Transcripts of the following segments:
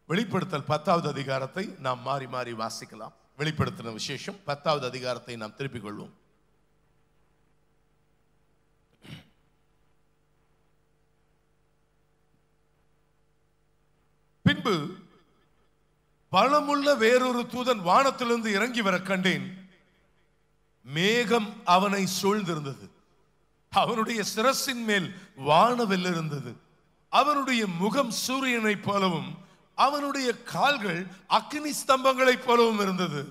வெளிப்படுத்தல் பத்தாவது அதிகாரத்தை நாம் மாறி மாறி வாசிக்கலாம் வெளிப்படுத்தின விசேஷம் பத்தாவது அதிகாரத்தை நாம் திருப்பிக் கொள்வோம் பின்பு பலமுள்ள வேறொரு தூதன் வானத்திலிருந்து இறங்கி வர கண்டேன் மேகம் அவனை சூழ்ந்திருந்தது அவனுடைய சிரசின் மேல் வானவில் இருந்தது அவனுடைய முகம் சூரியனைப் போலவும் அவனுடைய கால்கள் அக்னி ஸ்தம்பங்களைப் போலவும் இருந்தது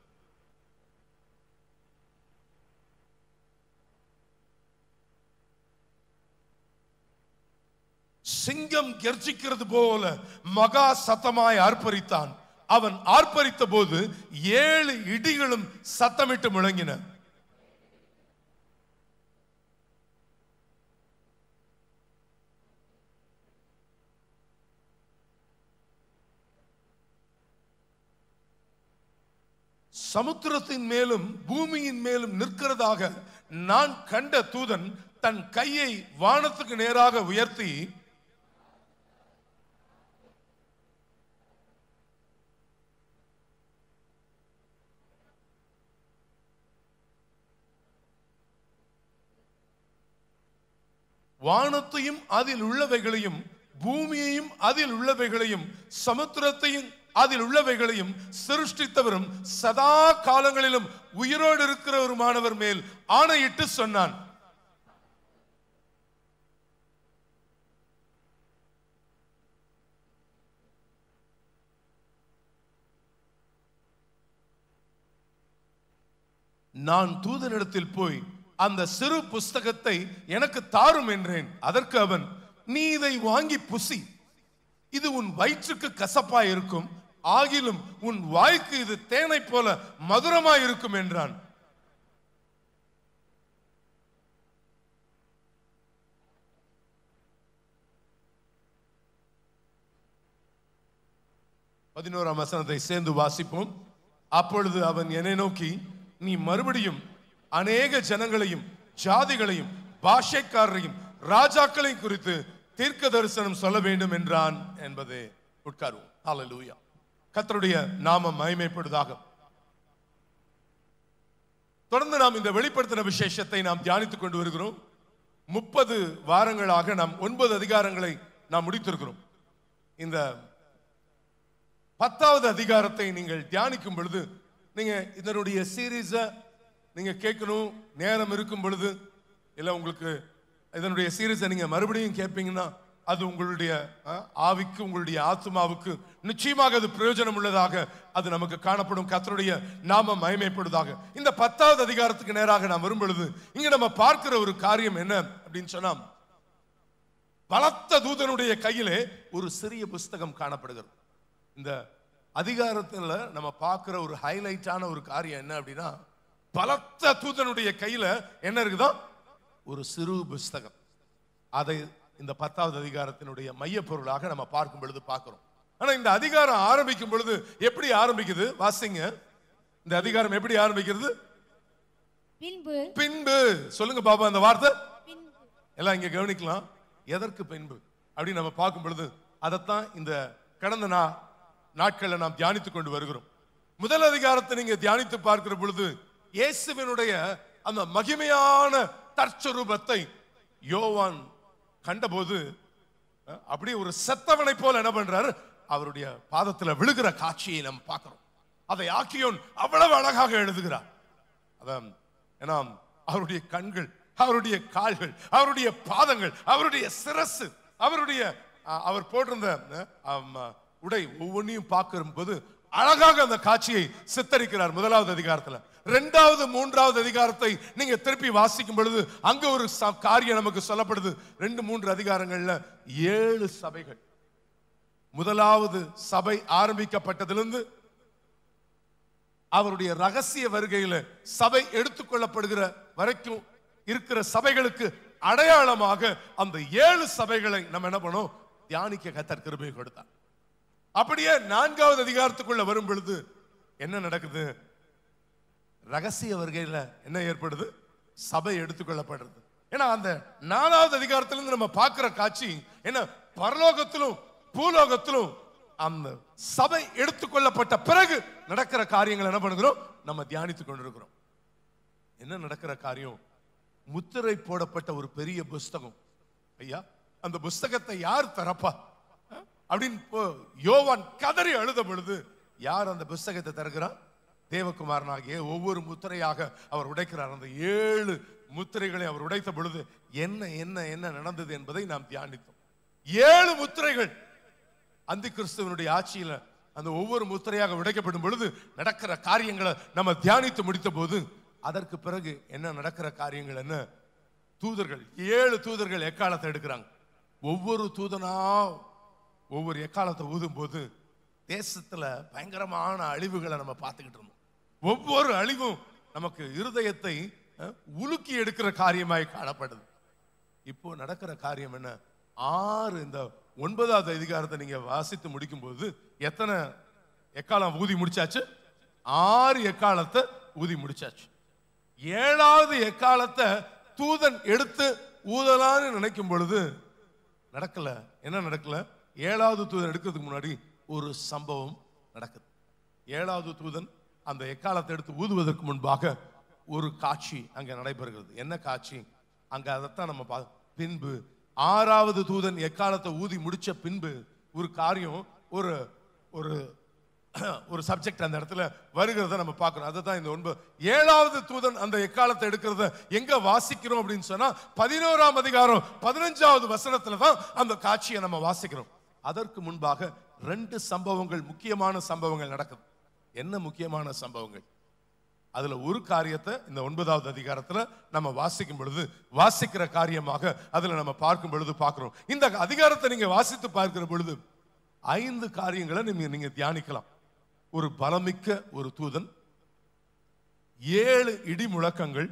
சிங்கம் கெர்ச்சிக்கிறது போல மகா சத்தமாய் ஆர்ப்பரித்தான் அவன் ஆர்ப்பரித்த போது ஏழு இடிகளும் சத்தமிட்டு முழங்கின சமுத்திரத்தின் மேலும் பூமியின் மேலும் நிற்கிறதாக நான் கண்ட தூதன் தன் கையை வானத்துக்கு நேராக உயர்த்தி வானத்தையும் அதில் உள்ளவைகளையும் பூமியையும் அதில் உள்ளவைகளையும் சமுத்திரத்தையும் அதில் உள்ளவைகளையும் சிருஷ்டித்தவரும் சதா காலங்களிலும் உயிரோடு இருக்கிறவருமானவர் மேல் ஆணையிட்டு சொன்னான் நான் தூதனிடத்தில் போய் அந்த சிறு புஸ்தகத்தை எனக்கு தாரும் என்றேன் அதற்கு அவன் நீ இதை வாங்கி புசி இது உன் வயிற்றுக்கு கசப்பாய் இருக்கும் ஆகிலும் உன் வாய்க்கு இது தேனை போல மதுரமாய் இருக்கும் என்றான் பதினோராம் வசனத்தை சேர்ந்து வாசிப்போம் அப்பொழுது அவன் என்னை நோக்கி நீ மறுபடியும் அநேக ஜனங்களையும் ஜாதிகளையும் பாஷைக்காரரையும் ராஜாக்களையும் குறித்து தீர்க்க தரிசனம் சொல்ல வேண்டும் என்றான் என்பதே உட்காருவோம் ஹalleluya கர்த்தருடைய நாமம் மகிமைப்படுவதாக தொடர்ந்து நாம் இந்த வெளிப்படுத்தின விசேஷத்தை நாம் தியானித்துக் கொண்டு வருகிறோம் முப்பது வாரங்களாக நாம் ஒன்பது அதிகாரங்களை நாம் முடித்திருக்கிறோம் இந்த பத்தாவது அதிகாரத்தை நீங்கள் தியானிக்கும் பொழுது நீங்க இதனுடைய சீரீஸை நீங்க கேட்கணும் நேரம் இருக்கும் பொழுது இல்ல உங்களுக்கு இதனுடைய சீரீஸை நீங்க மறுபடியும் கேட்பீங்கன்னா அது உங்களுடைய அஹ், ஆவிக்கு உங்களுடைய ஆத்மாவுக்கு நிச்சயமாக அது பிரயோஜனம் உள்ளதாக அது நமக்கு காணப்படும் கர்த்தருடைய நாம மயமைப்படுவதாக இந்த பத்தாவது அதிகாரத்துக்கு நேராக நாம் வரும் பொழுது இங்க நம்ம பார்க்கிற ஒரு காரியம் என்ன அப்படின்னு சொன்னா பலத்த தூதனுடைய கையிலே ஒரு சிறிய புஸ்தகம் காணப்படுகிறது இந்த அதிகாரத்துல நம்ம பார்க்கிற ஒரு ஹைலைட்டான ஒரு காரியம் என்ன அப்படின்னா பலத்த தூதனுடைய கையில என்ன இருக்குதோ ஒரு சிறு புஸ்தகம் அதை இந்த பத்தாவது அதிகாரத்தினுடைய மைய பொருளாக நம்ம பார்க்கும் பொழுது பார்க்கிறோம் ஆனா இந்த அதிகாரம் ஆரம்பிக்கும் பொழுது எப்படி ஆரம்பிக்குது வாசிங்க இந்த அதிகாரம் எப்படி ஆரம்பிக்கிறது பின்பு பின்பு சொல்லுங்க பாபா அந்த வார்த்தை பின்பு எல்லாம் இங்க கவனிக்கலாம் எதற்கு பின்பு அப்படின்னு நம்ம பார்க்கும் பொழுது அதைத்தான் இந்த கடந்த நா நாட்களில் நாம் தியானித்துக் கொண்டு வருகிறோம் முதல் அதிகாரத்தை நீங்க தியானித்து பார்க்கிற பொழுது இயேசுவினுடைய அந்த மகிமையான தற்சரூபத்தை யோவான் கண்டபோது அஹ், அப்படியே ஒரு செத்தவனை போல என்ன பண்றாரு அவருடைய பாதத்துல விழுகிற காட்சியை நம்ம பார்க்கிறோம் அதை ஆக்கியோன் அவ்வளவு அழகாக எழுதுகிறார் அதான் ஏன்னா அவருடைய கண்கள் அவருடைய கால்கள் அவருடைய பாதங்கள் அவருடைய சிரசு அவருடைய அஹ், அவர் போட்டிருந்த அஹ், ஆம், அஹ், உடை ஒவ்வொன்றையும் பார்க்கும் போது அழகாக அந்த காட்சியை சித்தரிக்கிறார் முதலாவது அதிகாரத்துல இரண்டாவது மூன்றாவது அதிகாரத்தை நீங்க திருப்பி வாசிக்கும் பொழுது அங்க ஒரு ச- காரியம் நமக்கு சொல்லப்படுது ரெண்டு மூன்று அதிகாரங்கள்ல ஏழு சபைகள் முதலாவது சபை ஆரம்பிக்கப்பட்டதிலிருந்து அவருடைய ரகசிய வருகையில சபை எடுத்துக்கொள்ளப்படுகிற வரைக்கும் இருக்கிற சபைகளுக்கு அடையாளமாக அந்த ஏழு சபைகளை நம்ம என்ன பண்ணோம் தியானிக்க கத்தர் கிருபை கொடுத்தார் அப்படியே நான்காவது அதிகாரத்துக்குள்ள வரும் பொழுது என்ன நடக்குது ரகசிய வருகையில என்ன ஏற்படுது சபை எடுத்துக்கொள்ளப்படுறது ஏன்னா அந்த நாலாவது அதிகாரத்திலிருந்து நம்ம பார்க்கிற காட்சி என்ன பரலோகத்திலும் பூலோகத்திலும் அந்த சபை எடுத்துக்கொள்ளப்பட்ட பிறகு நடக்கிற காரியங்கள் என்ன பண்ணுகிறோம் நம்ம தியானித்துக் கொண்டிருக்கிறோம் என்ன நடக்கிற காரியம் முத்திரை போடப்பட்ட ஒரு பெரிய புஸ்தகம் ஐயா அந்த புஸ்தகத்தை யார் திறப்பா அஹ்? அப்படின்னு போ- யோவான் கதறி அழுத பொழுது யார் அந்த புஸ்தகத்தை திறக்கிறார் தேவகுமாரனாகிய ஒவ்வொரு முத்திரையாக அவர் உடைக்கிறார் அந்த ஏழு முத்திரைகளை அவர் உடைத்த பொழுது என்ன என்ன என்ன நடந்தது என்பதை நாம் தியானித்தோம் ஏழு முத்திரைகள் அந்தி கிறிஸ்துவனுடைய ஆட்சியில அந்த ஒவ்வொரு முத்திரையாக உடைக்கப்படும் பொழுது நடக்கிற காரியங்களை நம்ம தியானித்து முடித்த போது அதற்கு பிறகு என்ன நடக்கிற காரியங்கள் என்ன தூதர்கள் ஏழு தூதர்கள் எக்காலத்தை எடுக்கிறாங்க ஒவ்வொரு தூதனா ஒவ்வொரு எக்காலத்தை ஊதும் போது தேசத்துல பயங்கரமான அழிவுகளை நம்ம பார்த்துக்கிட்டு இருந்தோம் ஒவ்வொரு அழிவும் நமக்கு இருதயத்தை அஹ், உலுக்கி எடுக்கிற காரியமாய் காணப்படுது இப்போ நடக்கிற காரியம் என்ன ஆறு இந்த ஒன்பதாவது அதிகாரத்தை நீங்க வாசித்து முடிக்கும் போது எத்தனை எக்காலம் ஊதி முடிச்சாச்சு ஆறு எக்காலத்தை ஊதி முடிச்சாச்சு ஏழாவது எக்காலத்தை தூதன் எடுத்து ஊதலான்னு நினைக்கும் பொழுது நடக்கல என்ன நடக்கல ஏழாவது தூதன் எடுக்கிறதுக்கு முன்னாடி ஒரு சம்பவம் நடக்குது ஏழாவது தூதன் அந்த எக்காலத்தை எடுத்து ஊதுவதற்கு முன்பாக ஒரு காட்சி அங்க நடைபெறுகிறது என்ன காட்சி அங்க அதைத்தான் நம்ம பா பின்பு ஆறாவது தூதன் எக்காலத்தை ஊதி முடிச்ச பின்பு ஒரு காரியம் ஒரு ஒரு ஒரு சப்ஜெக்ட் அந்த இடத்துல வருகிறத நம்ம பார்க்கிறோம் அதுதான் இந்த ஒன்பது ஏழாவது தூதன் அந்த எக்காலத்தை எடுக்கிறத எங்க வாசிக்கிறோம் அப்படின்னு சொன்னா பதினோராம் அதிகாரம் பதினஞ்சாவது வசனத்துல தான் அந்த காட்சியை நம்ம வாசிக்கிறோம் அதற்கு முன்பாக ரெண்டு சம்பவங்கள் முக்கியமான சம்பவங்கள் நடக்குது என்ன முக்கியமான சம்பவங்கள் அதுல ஒரு காரியத்தை இந்த ஒன்பதாவது அதிகாரத்துல நம்ம வாசிக்கும் பொழுது வாசிக்கிற காரியமாக அதுல நம்ம பார்க்கும் பொழுது பார்க்கிறோம் இந்த அதிகாரத்தை நீங்க வாசித்து பார்க்கிற பொழுது ஐந்து காரியங்களை நீங்க நீங்க தியானிக்கலாம் ஒரு பலமிக்க ஒரு தூதன் ஏழு இடி முழக்கங்கள்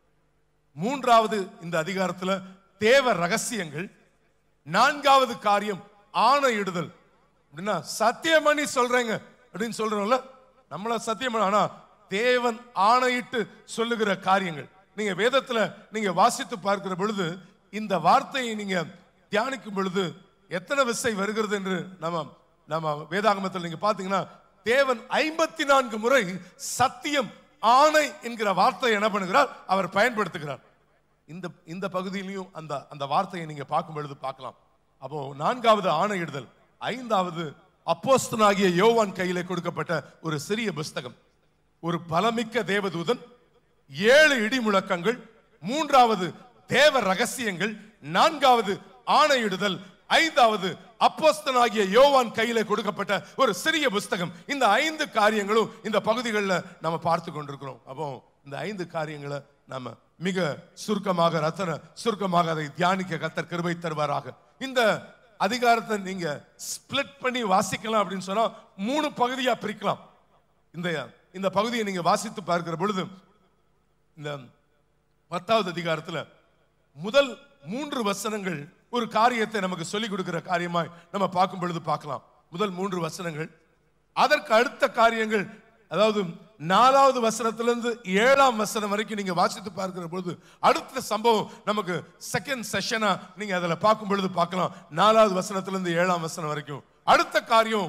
மூன்றாவது இந்த அதிகாரத்துல தேவ ரகசியங்கள் நான்காவது காரியம் ஆணையிடுதல் அப்படின்னா சத்தியமணி சொல்றேங்க அப்படின்னு சொல்றோம்ல நம்மள சத்தியம் ஆனா தேவன் ஆணையிட்டு சொல்லுகிற காரியங்கள் நீங்க வேதத்துல நீங்க வாசித்து பார்க்கிற பொழுது இந்த வார்த்தையை நீங்க தியானிக்கும் பொழுது எத்தனை விசை வருகிறது என்று நம்ம நம்ம வேதாகமத்தில் நீங்க பாத்தீங்கன்னா தேவன் ஐம்பத்தி நான்கு முறை சத்தியம் ஆணை என்கிற வார்த்தை என்ன பண்ணுகிறார் அவர் பயன்படுத்துகிறார் இந்த இந்த பகுதியிலையும் அந்த அந்த வார்த்தையை நீங்க பார்க்கும் பொழுது பார்க்கலாம் அப்போ நான்காவது ஆணையிடுதல் ஐந்தாவது அப்போஸ்தனாகிய யோவான் கையிலே கொடுக்கப்பட்ட ஒரு சிறிய புஸ்தகம் ஒரு பலமிக்க தேவதூதன் ஏழு இடி முழக்கங்கள் மூன்றாவது தேவ ரகசியங்கள் நான்காவது ஆணையிடுதல் ஐந்தாவது அப்போஸ்தனாகிய யோவான் கையிலே கொடுக்கப்பட்ட ஒரு சிறிய புஸ்தகம் இந்த ஐந்து காரியங்களும் இந்த பகுதிகளில் நம்ம பார்த்து கொண்டிருக்கிறோம் அப்போ இந்த ஐந்து காரியங்களை நம்ம மிக சுருக்கமாக ரத்தன சுருக்கமாக அதை தியானிக்க கத்தர் கிருபை தருவாராக இந்த அதிகாரத்தை நீங்க ஸ்பிளிட் பண்ணி வாசிக்கலாம் அப்படின்னு சொன்னா மூணு பகுதியா பிரிக்கலாம் இந்த இந்த பகுதியை நீங்க வாசித்து பார்க்கிற பொழுது இந்த பத்தாவது அதிகாரத்துல முதல் மூன்று வசனங்கள் ஒரு காரியத்தை நமக்கு சொல்லிக் கொடுக்கிற காரியமாய் நம்ம பார்க்கும் பொழுது பார்க்கலாம் முதல் மூன்று வசனங்கள் அதற்கு அடுத்த காரியங்கள் அதாவது நாலாவது வசனத்திலிருந்து ஏழாம் வசனம் வரைக்கும் நீங்க வாசித்து பார்க்கிற பொழுது அடுத்த சம்பவம் நமக்கு செகண்ட் செஷனா நீங்க அதுல பார்க்கும் பொழுது பார்க்கலாம் நாலாவது வசனத்திலிருந்து ஏழாம் வசனம் வரைக்கும் அடுத்த காரியம்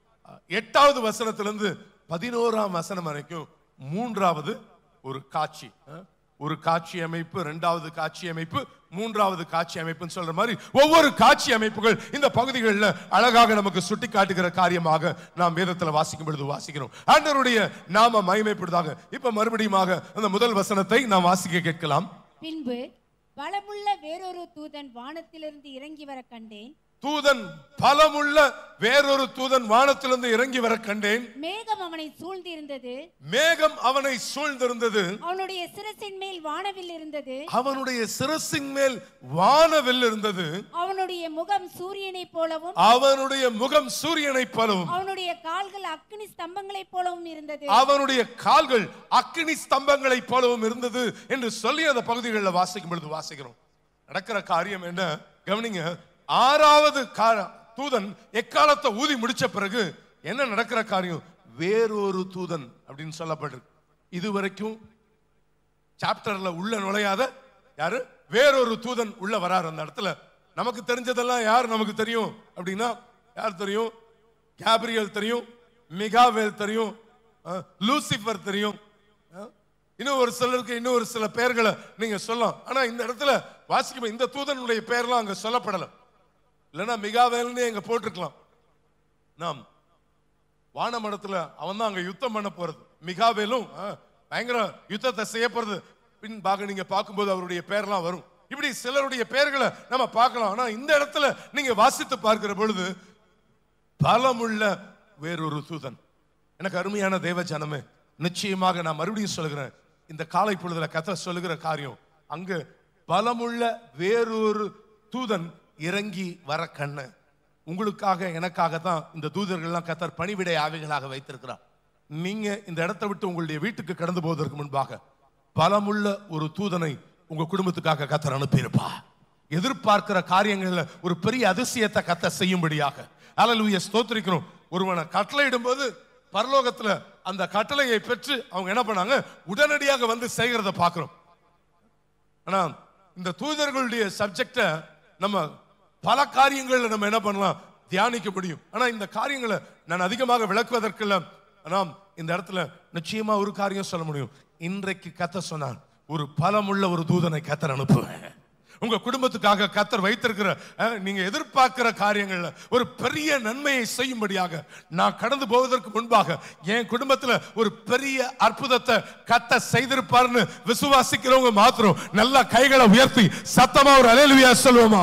எட்டாவது வசனத்திலிருந்து பதினோராம் வசனம் வரைக்கும் மூன்றாவது ஒரு காட்சி அஹ், ஒரு காட்சி அமைப்பு இரண்டாவது காட்சி அமைப்பு மூன்றாவது காட்சி அமைப்புன்னு சொல்ற மாதிரி ஒவ்வொரு காட்சி அமைப்புகள் இந்த பகுதிகளில் அழகாக நமக்கு சுட்டி காட்டுகிற காரியமாக நாம் வேதத்தில் வாசிக்கும் பொழுது வாசிக்கிறோம் ஆண்டவருடைய நாம மகிமைப்படுதாக இப்ப மறுபடியுமாக அந்த முதல் வசனத்தை நாம் வாசிக்க கேட்கலாம் பின்பு பலமுள்ள வேறொரு தூதன் வானத்திலிருந்து இறங்கி வர கண்டேன் தூதன் பலமுள்ள வேறொரு தூதன் வானத்திலிருந்து இறங்கி வர கண்டேன் மேகம் அவனை சூழ்ந்திருந்தது மேகம் அவனை சூழ்ந்திருந்தது அவனுடைய சிரசின் மேல் வானவில் இருந்தது அவனுடைய சிரசின் மேல் வானவில் இருந்தது அவனுடைய முகம் சூரியனைப் போலவும் அவனுடைய முகம் சூரியனைப் போலவும் அவனுடைய கால்கள் அக்கினி ஸ்தம்பங்களைப் போலவும் இருந்தது அவனுடைய கால்கள் அக்கினி ஸ்தம்பங்களைப் போலவும் இருந்தது என்று சொல்லி அந்த பகுதிகளில் வாசிக்கும் பொழுது வாசிக்கிறோம் நடக்கிற காரியம் என்ன கவனிங்க ஆறாவது கா- தூதன் எக்காலத்தை ஊதி முடிச்ச பிறகு என்ன நடக்கிற காரியம் வேறொரு தூதன் அப்படின்னு சொல்லப்பட்டிருக்கு இதுவரைக்கும் சாப்டர்ல உள்ள நுழையாத யாரு வேறொரு தூதன் உள்ள வராரு அந்த இடத்துல நமக்கு தெரிஞ்சதெல்லாம் யார் நமக்கு தெரியும் அப்படின்னா யார் தெரியும் கேப்ரியல் தெரியும் மிகாவேல் தெரியும் அஹ், லூசிபர் தெரியும் அஹ், இன்னும் ஒரு சிலருக்கு இன்னும் ஒரு சில பெயர்களை நீங்க சொல்லலாம் ஆனா இந்த இடத்துல வாசிக்கும் இந்த தூதனுடைய பெயர்லாம் அங்க சொல்லப்படல இல்லைன்னா மிகாவேல்னு அங்க போட்டிருக்கலாம் நாம் வானமடத்துல அவன் தான் அங்க யுத்தம் பண்ண போறது மிகாவேலும் ஆ, பயங்கர யுத்தத்தை செய்ய போறது பின்பாக நீங்க பார்க்கும்போது அவருடைய பெயர்லாம் வரும் இப்படி சிலருடைய பெயர்களை நம்ம பார்க்கலாம் ஆனா இந்த இடத்துல நீங்க வாசித்து பார்க்கிற பொழுது பலமுள்ள வேறொரு தூதன் எனக்கு அருமையான தேவ ஜனமே நிச்சயமாக நான் மறுபடியும் சொல்லுகிறேன் இந்த காலை பொழுதுல கத்த சொல்லுகிற காரியம் அங்க பலமுள்ள வேறொரு தூதன் இறங்கி வர கண்ணு உங்களுக்காக எனக்காக தான் இந்த தூதர்கள்லாம் கத்தர் பணிவிடை ஆவிகளாக வைத்திருக்கிறார் நீங்க இந்த இடத்தை விட்டு உங்களுடைய வீட்டுக்கு கடந்து போவதற்கு முன்பாக பலமுள்ள ஒரு தூதனை உங்க குடும்பத்துக்காக கத்தர் அனுப்பியிருப்பா எதிர்பார்க்கிற காரியங்கள்ல ஒரு பெரிய அதிசயத்தை கத்த செய்யும்படியாக அல்லேலூயா ஸ்தோத்திரிக்கிறோம் ஒருவனை கட்டளையிடும் போது பரலோகத்துல அந்த கட்டளையை பெற்று அவங்க என்ன பண்ணாங்க உடனடியாக வந்து செய்கிறத பார்க்கிறோம் ஆனா இந்த தூதர்களுடைய சப்ஜெக்ட நம்ம பல காரியங்கள்ல நம்ம என்ன பண்ணலாம் தியானிக்க முடியும் ஆனா இந்த காரியங்களை நான் அதிகமாக விளக்குவதற்குள்ள நாம் இந்த இடத்துல நிச்சயமா ஒரு காரியம் சொல்ல முடியும் இன்றைக்கு கத்த சொன்னான் ஒரு பலமுள்ள ஒரு தூதனை கத்தர் அனுப்புவேன் உங்க குடும்பத்துக்காக கத்தர் வைத்திருக்கிற அஹ், நீங்க எதிர்பார்க்கிற காரியங்கள்ல ஒரு பெரிய நன்மையை செய்யும்படியாக நான் கடந்து போவதற்கு முன்பாக என் குடும்பத்துல ஒரு பெரிய அற்புதத்தை கத்த செய்திருப்பார்னு விசுவாசிக்கிறவங்க மாத்திரம் நல்லா கைகளை உயர்த்தி சத்தமா ஒரு அலையிலுயா சொல்லுவோமா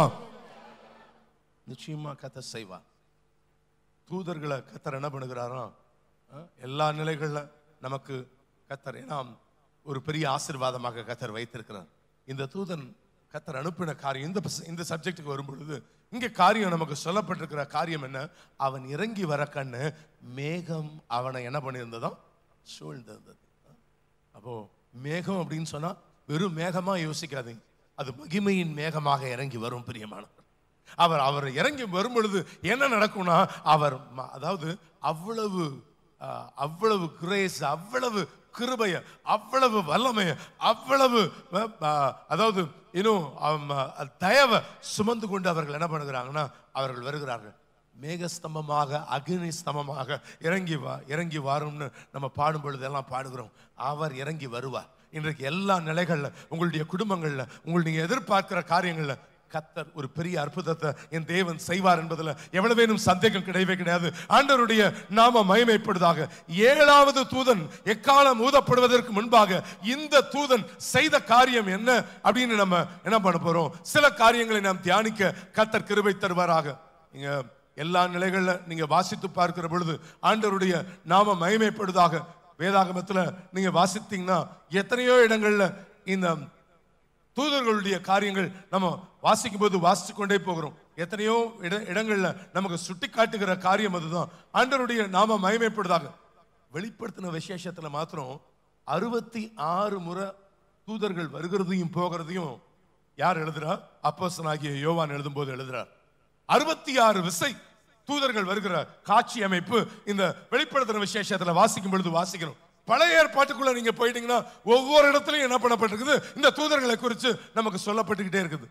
நிச்சயமா கத்த செய்வார் தூதர்களை கத்தர் என்ன பண்ணுகிறாராம் அஹ், எல்லா நிலைகள்ல நமக்கு கத்தர் ஏன்னா ஒரு பெரிய ஆசீர்வாதமாக கத்தர் வைத்திருக்கிறார் இந்த தூதன் கத்தர் அனுப்பின காரியம் இந்த பஸ்- இந்த சப்ஜெக்ட்டுக்கு வரும் பொழுது இங்க காரியம் நமக்கு சொல்லப்பட்டிருக்கிற காரியம் என்ன அவன் இறங்கி வர கண்ணு மேகம் அவனை என்ன பண்ணியிருந்ததாம் சூழ்ந்திருந்தது அப்போ மேகம் அப்படின்னு சொன்னா வெறும் மேகமா யோசிக்காதீங்க அது மகிமையின் மேகமாக இறங்கி வரும் பிரியமானவர் அவர் அவர் இறங்கி வரும் பொழுது என்ன நடக்கும்னா அவர் ம- அதாவது அவ்வளவு அஹ், அவ்வளவு கிரேஸ் அவ்வளவு கிருபைய அவ்வளவு வல்லமைய அவ்வளவு அஹ், அஹ், அதாவது இன்னும் அவம், அஹ், தயவை சுமந்து கொண்டு அவர்கள் என்ன பண்ணுகிறாங்கன்னா அவர்கள் வருகிறார்கள் மேகஸ்தம்பமாக அக்னி ஸ்தம்பமாக இறங்கி வா இறங்கி வாரும்னு நம்ம பாடும் பொழுதெல்லாம் பாடுகிறோம் அவர் இறங்கி வருவார் இன்றைக்கு எல்லா நிலைகள்ல உங்களுடைய குடும்பங்கள்ல உங்கள் நீங்க எதிர்பார்க்கிற காரியங்கள்ல கத்தர் ஒரு பெரிய அற்புதத்தை என் தேவன் செய்வார் என்பதுல எவ்வளவேனும் சந்தேகம் கிடையவே கிடையாது ஆண்டவருடைய நாம மகிமைப்படுதாக ஏழாவது தூதன் எக்காலம் ஊதப்படுவதற்கு முன்பாக இந்த தூதன் செய்த காரியம் என்ன அப்படின்னு நம்ம என்ன பண்ண போறோம் சில காரியங்களை நாம் தியானிக்க கத்தர் கிருபை தருவாராக நீங்க எல்லா நிலைகள்ல நீங்க வாசித்து பார்க்கிற பொழுது ஆண்டவருடைய நாம மகிமைப்படுதாக வேதாகமத்துல நீங்க வாசித்தீங்கன்னா எத்தனையோ இடங்கள்ல இந்த தூதர்களுடைய காரியங்கள் நம்ம வாசிக்கும் போது வாசித்து கொண்டே போகிறோம் எத்தனையோ இட இடங்கள்ல நமக்கு சுட்டி காட்டுகிற காரியம் அதுதான் ஆண்டவருடைய நாம மகிமைப்படுதாக வெளிப்படுத்தின விசேஷத்துல மாத்திரம் அறுபத்தி ஆறு முறை தூதர்கள் வருகிறதையும் போகிறதையும் யார் எழுதுறா அப்போஸ்தலனாகிய யோவான் எழுதும்போது எழுதுறார் அறுபத்தி ஆறு விசை தூதர்கள் வருகிற காட்சி அமைப்பு இந்த வெளிப்படுத்தின விசேஷத்துல வாசிக்கும் பொழுது வாசிக்கணும் பழைய ஏற்பாட்டுக்குள்ள நீங்க போயிட்டீங்கன்னா ஒவ்வொரு இடத்துலயும் என்ன பண்ணப்பட்டிருக்குது இந்த தூதர்களை குறித்து நமக்கு சொல்லப்பட்டுக்கிட்டே இருக்குது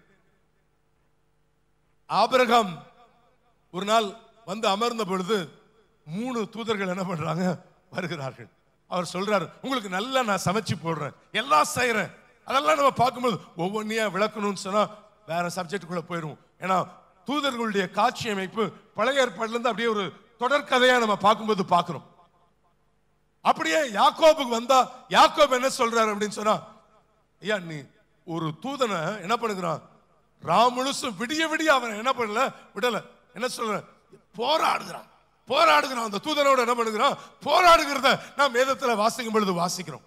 ஆபிரகாம் ஒரு நாள் வந்து அமர்ந்த பொழுது மூணு தூதர்கள் என்ன பண்றாங்க வருகிறார்கள் அவர் சொல்றாரு உங்களுக்கு நல்லா நான் சமைச்சு போடுறேன் எல்லாம் செய்யறேன் அதெல்லாம் நம்ம பார்க்கும்போது ஒவ்வொன்றையா விளக்கணும்னு சொன்னா வேற சப்ஜெக்டுக்குள்ள போயிடுவோம் ஏன்னா தூதர்களுடைய காட்சி அமைப்பு பழைய ஏற்பாடுல இருந்து அப்படியே ஒரு தொடர்கதையா நம்ம பார்க்கும்போது பார்க்கிறோம் அப்படியே யாக்கோபுக்கு வந்தா யாக்கோப் என்ன சொல்றாரு அப்படின்னு சொன்னா ஐயா நீ ஒரு தூதனை என்ன பண்ணுகிறான் ராம் முழுசும் விடிய விடிய அவன் என்ன பண்ணல விடல என்ன சொல்ற போராடுகிறான் போராடுகிறான் அந்த தூதனோட என்ன பண்ணுகிறான் போராடுகிறத நாம் வேதத்துல வாசிக்கும் பொழுது வாசிக்கிறோம்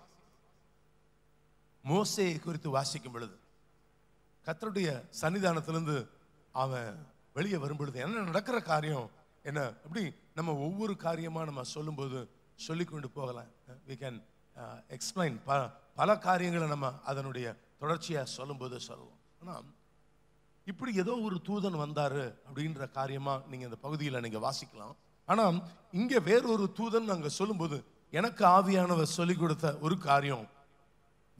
மோசே குறித்து வாசிக்கும் பொழுது கர்த்தருடைய சன்னிதானத்திலிருந்து அவன் வெளியே வரும் பொழுது என்ன நடக்கிற காரியம் என்ன அப்படி நம்ம ஒவ்வொரு காரியமா நம்ம சொல்லும்போது சொல்லிக்கொண்டு போகலாம் வி கேன் எக்ஸ்பிளைன் பல காரியங்களை நம்ம அதனுடைய தொடர்ச்சியா சொல்லும்போது சொல்லுவோம் ஆனா இப்படி ஏதோ ஒரு தூதன் வந்தாரு அப்படின்ற காரியமா நீங்க இந்த பகுதியில் நீங்க வாசிக்கலாம் ஆனா இங்க வேறொரு தூதன் அங்க சொல்லும்போது எனக்கு ஆவியானவர் சொல்லிக் கொடுத்த ஒரு காரியம்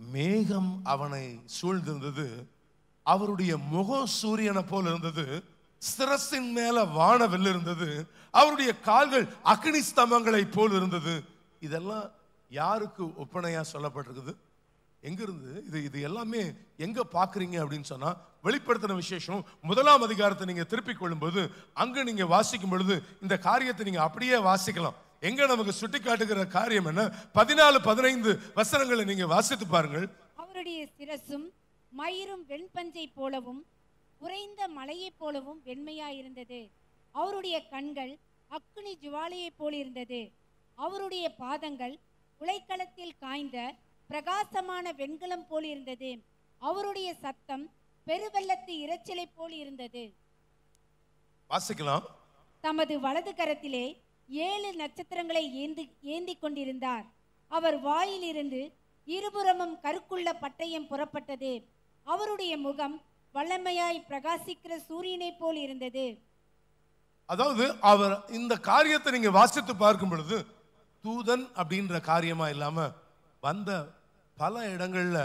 மேகம் அவனை சூழ்ந்திருந்தது அவருடைய முகம் சூரியனை போல இருந்தது சிரசின் மேல வானவில் இருந்தது அவருடைய கால்கள் அக்னி ஸ்தம்பங்களை போல் இருந்தது இதெல்லாம் யாருக்கு ஒப்பனையா சொல்லப்பட்டிருக்குது எங்க இருந்து இது இது எல்லாமே எங்க பாக்குறீங்க அப்படின்னு சொன்னா வெளிப்படுத்தின விசேஷம் முதலாம் அதிகாரத்தை நீங்க திருப்பிக் கொள்ளும்போது அங்க நீங்க வாசிக்கும் பொழுது இந்த காரியத்தை நீங்க அப்படியே வாசிக்கலாம் எங்க நமக்கு சுட்டி காட்டுகிற காரியம் என்ன பதினாலு பதினைந்து வசனங்களை நீங்க வாசித்து பாருங்கள் அவருடைய சிரசும் மயிரும் வெண்பஞ்சை போலவும் உறைந்த மலையைப் போலவும் வெண்மையாயிருந்தது அவருடைய கண்கள் அக்குனி ஜுவாலையைப் போல் இருந்தது அவருடைய பாதங்கள் உலைக்களத்தில் காய்ந்த பிரகாசமான வெண்கலம் போல் இருந்தது அவருடைய சத்தம் பெருவெள்ளத்து இரைச்சலைப் போல் இருந்தது வாசிக்கலாம் தமது வலது கரத்திலே ஏழு நட்சத்திரங்களை ஏந்தி ஏந்தி கொண்டிருந்தார் அவர் வாயிலிருந்து இருபுறமும் கருக்குள்ள பட்டயம் புறப்பட்டது அவருடைய முகம் வல்லமையாய் பிரகாசிக்கிற சூரியனைப் போல் இருந்தது அதாவது அவர் இந்த காரியத்தை நீங்க வாசித்து பார்க்கும் பொழுது தூதன் அப்படின்ற காரியமா இல்லாம வந்த பல இடங்கள்ல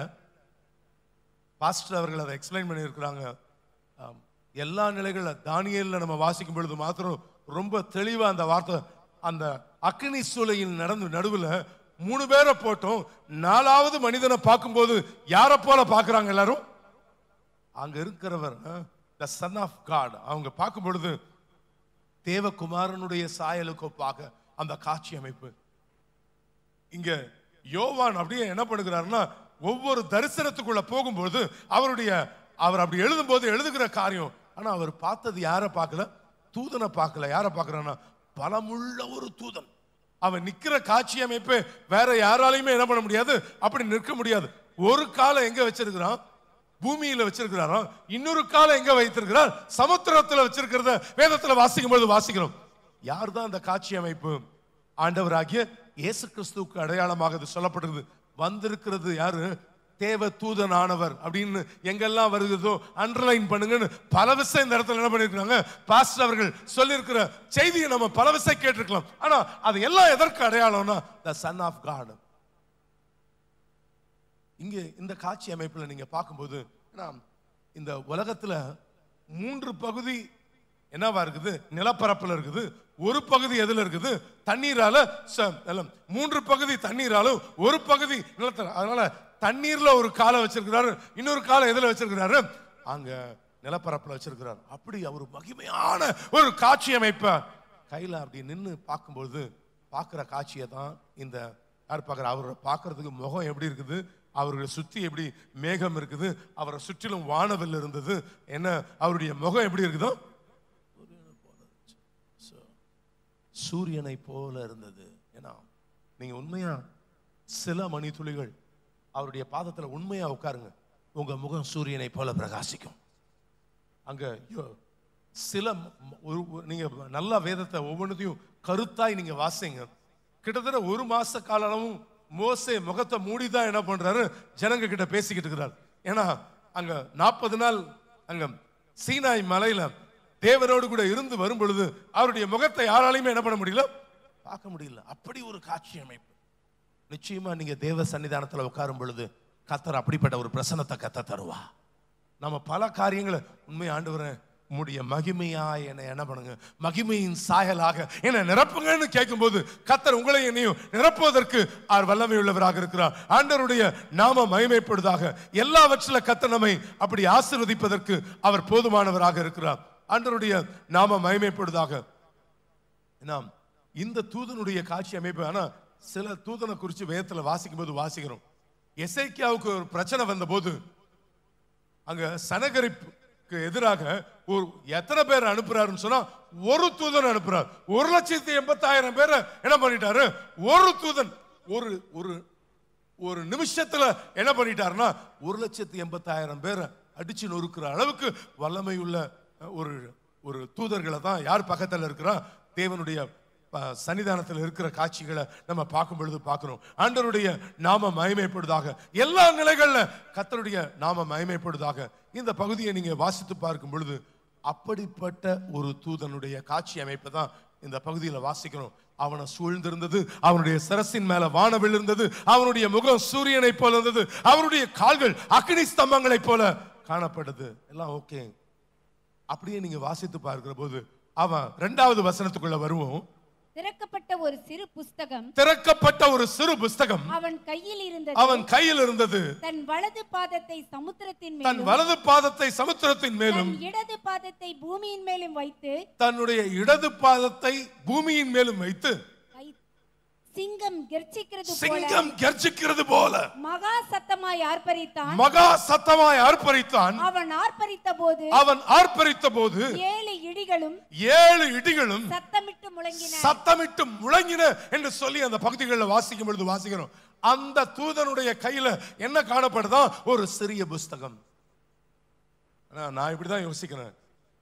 பாஸ்டர் அவர்கள் அதை எக்ஸ்பிளைன் பண்ணியிருக்கிறாங்க ஆம், எல்லா நிலைகள்ல தானியல்ல நம்ம வாசிக்கும் பொழுது மாத்திரம் ரொம்ப தெளிவா அந்த வார்த்தை அந்த அக்னி சூளையின் நடந்து நடுவுல மூணு பேரை போட்டோம் நாலாவது மனிதனை பார்க்கும்போது யாரை போல பார்க்கறாங்க எல்லாரும் அங்க இருக்கிறவர் த சன் ஆஃப் காட் அவங்க பார்க்கும் பொழுது தேவகுமாரனுடைய சாயலுக்கு ஒப்பாக அந்த காட்சி அமைப்பு இங்க யோவான் அப்படியே என்ன பண்ணுகிறாருன்னா ஒவ்வொரு தரிசனத்துக்குள்ள போகும்போது அவருடைய அவர் அப்படி எழுதும்போது எழுதுகிற காரியம் ஆனா அவர் பார்த்தது யாரை பார்க்கல தூதனை பார்க்கல யாரை பார்க்கறான்னா பலமுள்ள ஒரு தூதன் அவன் நிக்கிற காட்சி அமைப்பு வேற யாராலையுமே என்ன பண்ண முடியாது அப்படி நிற்க முடியாது ஒரு காலை எங்க வச்சிருக்கிறான் பூமியில வச்சிருக்கிறாராம் இன்னொரு காலை எங்க வைத்திருக்கிறார் சமுத்திரத்துல வச்சிருக்கிறத வேதத்துல வாசிக்கும் பொழுது வாசிக்கிறோம் யார் தான் அந்த காட்சி அமைப்பு ஆண்டவராகிய இயேசு கிறிஸ்துவுக்கு அடையாளமாக இது சொல்லப்படுகிறது வந்திருக்கிறது யாரு தேவ தூதனானவர் அப்படின்னு எங்கெல்லாம் வருகிறதோ அண்டர்லைன் பண்ணுங்கன்னு பல விஷயம் இந்த இடத்துல என்ன பண்ணிருக்காங்க பாஸ்டர் அவர்கள் சொல்லியிருக்கிற செய்தியை நம்ம பல விஷயம் கேட்டிருக்கலாம் ஆனா அது எல்லாம் எதற்கு அடையாளம்னா த சன் ஆஃப் காட் இங்க இந்த காட்சி அமைப்புல நீங்க பார்க்கும்போது ஏன்னா, இந்த உலகத்துல மூன்று பகுதி என்னவா இருக்குது நிலப்பரப்புல இருக்குது ஒரு பகுதி எதுல இருக்குது தண்ணீரால ச- நிலம். மூன்று பகுதி தண்ணீராலும் ஒரு பகுதி நிலத்தர அதனால தண்ணீர்ல ஒரு காலை வச்சிருக்கிறாரு இன்னொரு காலை எதுல வச்சிருக்கிறாரு அங்க நிலப்பரப்புல வச்சிருக்கிறார் அப்படி அவர் மகிமையான ஒரு காட்சி அமைப்ப கையில அப்படி நின்னு பார்க்கும்போது பார்க்குற காட்சியை தான் இந்த யார் பார்க்குற அவரை பார்க்கறதுக்கு முகம் எப்படி இருக்குது அவர்களை சுத்தி எப்படி மேகம் இருக்குது அவரை சுற்றிலும் வானவில் இருந்தது என்ன அவருடைய முகம் எப்படி இருக்குதோ சூரியனை போல இருந்தது ஏன்னா நீங்க உண்மையா சில மணித்துளிகள் அவருடைய பாதத்துல உண்மையா உட்காருங்க உங்க முகம் சூரியனை போல பிரகாசிக்கும் அங்க யோ- சில ம- ம- ஒரு- ஒரு- நீங்க நல்லா வேதத்தை ஒவ்வொன்றத்தையும் கருத்தாய் நீங்க வாசிங்க கிட்டத்தட்ட ஒரு மாச கால அளவும் மோசே முகத்தை மூடிதான் என்ன பண்றாரு ஜனங்க கிட்ட பேசிக்கிட்டு இருக்கிறார் ஏன்னா அங்க நாற்பது நாள் அங்க சீனாய் மலையில தேவரோடு கூட இருந்து வரும் பொழுது அவருடைய முகத்தை யாராலையுமே என்ன பண்ண முடியல பார்க்க முடியல அப்படி ஒரு காட்சி அமைப்பு நிச்சயமா நீங்க தேவ சன்னிதானத்துல உட்காரும் பொழுது கத்தர் அப்படிப்பட்ட ஒரு பிரசனத்தை கத்த தருவா நம்ம பல காரியங்களை உண்மை ஆண்டவரே உம்முடைய மகிமையா என்னை என்ன பண்ணுங்க மகிமையின் சாயலாக என்னை நிரப்புங்கன்னு கேட்கும்போது கத்தர் உங்களை என்னையும் நிரப்புவதற்கு அவர் வல்லமை உள்ளவராக இருக்கிறார் ஆண்டவருடைய நாம மகிமைப்படுவதாக எல்லாவற்றில கத்தர் நம்மை அப்படி ஆசீர்வதிப்பதற்கு அவர் போதுமானவராக இருக்கிறார் ஆண்டவருடைய நாம மகிமைப்படுவதாக நாம் இந்த தூதனுடைய காட்சி அமைப்பு ஆனா சில தூதனை குறித்து வேதத்துல வாசிக்கும் போது வாசிக்கிறோம் எசேக்கியாவுக்கு ஒரு பிரச்சனை வந்தபோது அங்க சனகரிப்புக்கு எதிராக ஒரு எத்தனை பேர் அனுப்புறாருன்னு சொன்னா ஒரு தூதன் அனுப்புறார் ஒரு லட்சத்தி எண்பத்தாயிரம் பேரை என்ன பண்ணிட்டாரு ஒரு தூதன் ஒரு ஒரு ஒரு நிமிஷத்துல என்ன பண்ணிட்டாருன்னா ஒரு லட்சத்தி எண்பத்தாயிரம் பேரை அடிச்சு நொறுக்கிற அளவுக்கு வல்லமை உள்ள அஹ், ஒரு ஒரு தூதர்களை தான் யார் பக்கத்துல இருக்கிறா தேவனுடைய அஹ், சன்னிதானத்தில் இருக்கிற காட்சிகளை நம்ம பார்க்கும் பொழுது பார்க்கிறோம் ஆண்டவருடைய நாம மகிமைப்படுதாக எல்லா நிலைகள்ல கத்தருடைய நாம மகிமைப்படுதாக இந்த பகுதியை நீங்க வாசித்து பார்க்கும் பொழுது அப்படிப்பட்ட ஒரு தூதனுடைய காட்சி அமைப்பை தான் இந்த பகுதியில வாசிக்கிறோம் அவனை சூழ்ந்திருந்தது அவனுடைய சிரசின் மேல வானவில் இருந்தது அவனுடைய முகம் சூரியனை போல இருந்தது அவனுடைய கால்கள் அக்னி ஸ்தம்பங்களைப் போல காணப்பட்டது எல்லாம் ஓகே அப்படியே நீங்க வாசித்து பார்க்கிற போது அவன் ரெண்டாவது வசனத்துக்குள்ள வருவோம் திறக்கப்பட்ட ஒரு சிறு புஸ்தகம் திறக்கப்பட்ட ஒரு சிறு புஸ்தகம் அவன் கையில் இருந்தது அவன் கையில் இருந்தது தன் வலது பாதத்தை சமுத்திரத்தின் தன் மேலும் வலது பாதத்தை சமுத்திரத்தின் மேலும் தன் இடது பாதத்தை பூமியின் மேலும் வைத்து தன்னுடைய இடது பாதத்தை பூமியின் மேலும் வைத்து வை- சிங்கம் கெர்ச்சிக்கிறது போல சிங்கம் கர்ஜிக்கிறது போல மகா சத்தமாய் ஆர்ப்பரித்தான் மகா சத்தமாய் ஆர்ப்பரித்தான் அவன் ஆர்ப்பரித்த போது அவன் ஆர்ப்பரித்த போது ஏழு இடிகளும் ஏழு இடிகளும் சத்தமிட்டு முழங்கின சத்தமிட்டு முழங்கின என்று சொல்லி அந்த பகுதிகளில் வாசிக்கும் பொழுது வாசிக்கிறோம் அந்த தூதனுடைய கையில என்ன காணப்படுதா ஒரு சிறிய புஸ்தகம் ஆனா, நான் இப்படிதான் யோசிக்கிறேன்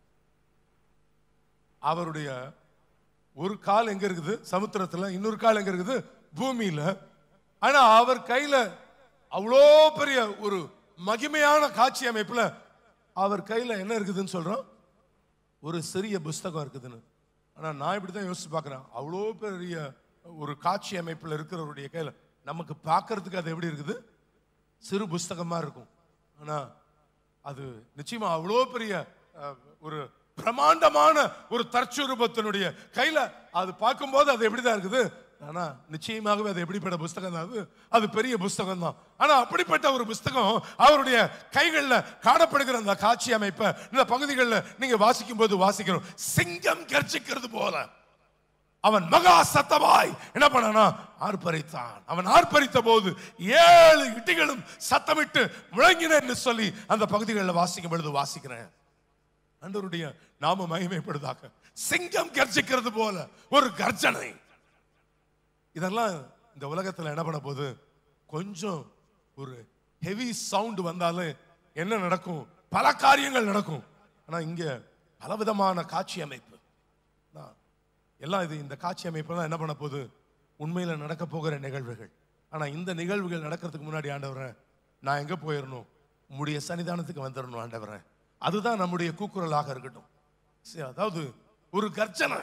அவருடைய ஒரு கால் எங்க இருக்குது சமுத்திரத்துல இன்னொரு கால் எங்க இருக்குது பூமியில ஆனா அவர் கையில அவ்வளோ பெரிய ஒரு மகிமையான காட்சி அமைப்புல அவர் கையில என்ன இருக்குதுன்னு சொல்றோம் ஒரு சிறிய புஸ்தகம் இருக்குதுன்னு ஆனா நான் இப்படி தான் யோசிச்சு பார்க்குறேன் அவ்வளோ பெரிய ஒரு காட்சி அமைப்பில் இருக்கிறவருடைய கையில் நமக்கு பார்க்கறதுக்கு அது எப்படி இருக்குது சிறு புஸ்தகமா இருக்கும் ஆனா அது நிச்சயமா அவ்வளோ பெரிய அஹ், ஒரு பிரமாண்டமான ஒரு தற்சுரூபத்தினுடைய கையில அது பார்க்கும்போது அது எப்படிதான் இருக்குது ஆனா நிச்சயமாகவே அது எப்படிப்பட்ட புஸ்தகம் தான் அது அது பெரிய புஸ்தகம் தான் ஆனா அப்படிப்பட்ட ஒரு புஸ்தகம் அவருடைய கைகள்ல காணப்படுகிற அந்த காட்சி அமைப்பை இந்த பகுதிகளில் நீங்க வாசிக்கும் போது வாசிக்கிறோம் சிங்கம் கர்ச்சிக்கிறது போல அவன் மகா சத்தமாய் என்ன பண்ணானா ஆர்ப்பரித்தான் அவன் ஆர்ப்பரித்த போது ஏழு இட்டிகளும் சத்தமிட்டு முழங்கின என்று சொல்லி அந்த பகுதிகளில் வாசிக்கும் பொழுது வாசிக்கிறேன் ஆண்டவருடைய நாம மகிமைப்படுதாக சிங்கம் கர்ஜிக்கிறது போல ஒரு கர்ஜனை இதெல்லாம் இந்த உலகத்துல என்ன பண்ண போகுது கொஞ்சம் ஒரு ஹெவி சவுண்ட் வந்தாலே என்ன நடக்கும் பல காரியங்கள் நடக்கும் ஆனா இங்க பலவிதமான காட்சி அமைப்பு நான் எல்லாம் இது இந்த காட்சி அமைப்பெல்லாம் என்ன பண்ண போகுது உண்மையில நடக்க போகிற நிகழ்வுகள் ஆனா இந்த நிகழ்வுகள் நடக்கிறதுக்கு முன்னாடி ஆண்டவரே நான் எங்க போயிடணும் உம்முடைய சன்னிதானத்துக்கு வந்துடணும் ஆண்டவரே அதுதான் நம்முடைய கூக்குரலாக இருக்கட்டும் சரி, அதாவது ஒரு கர்ஜனை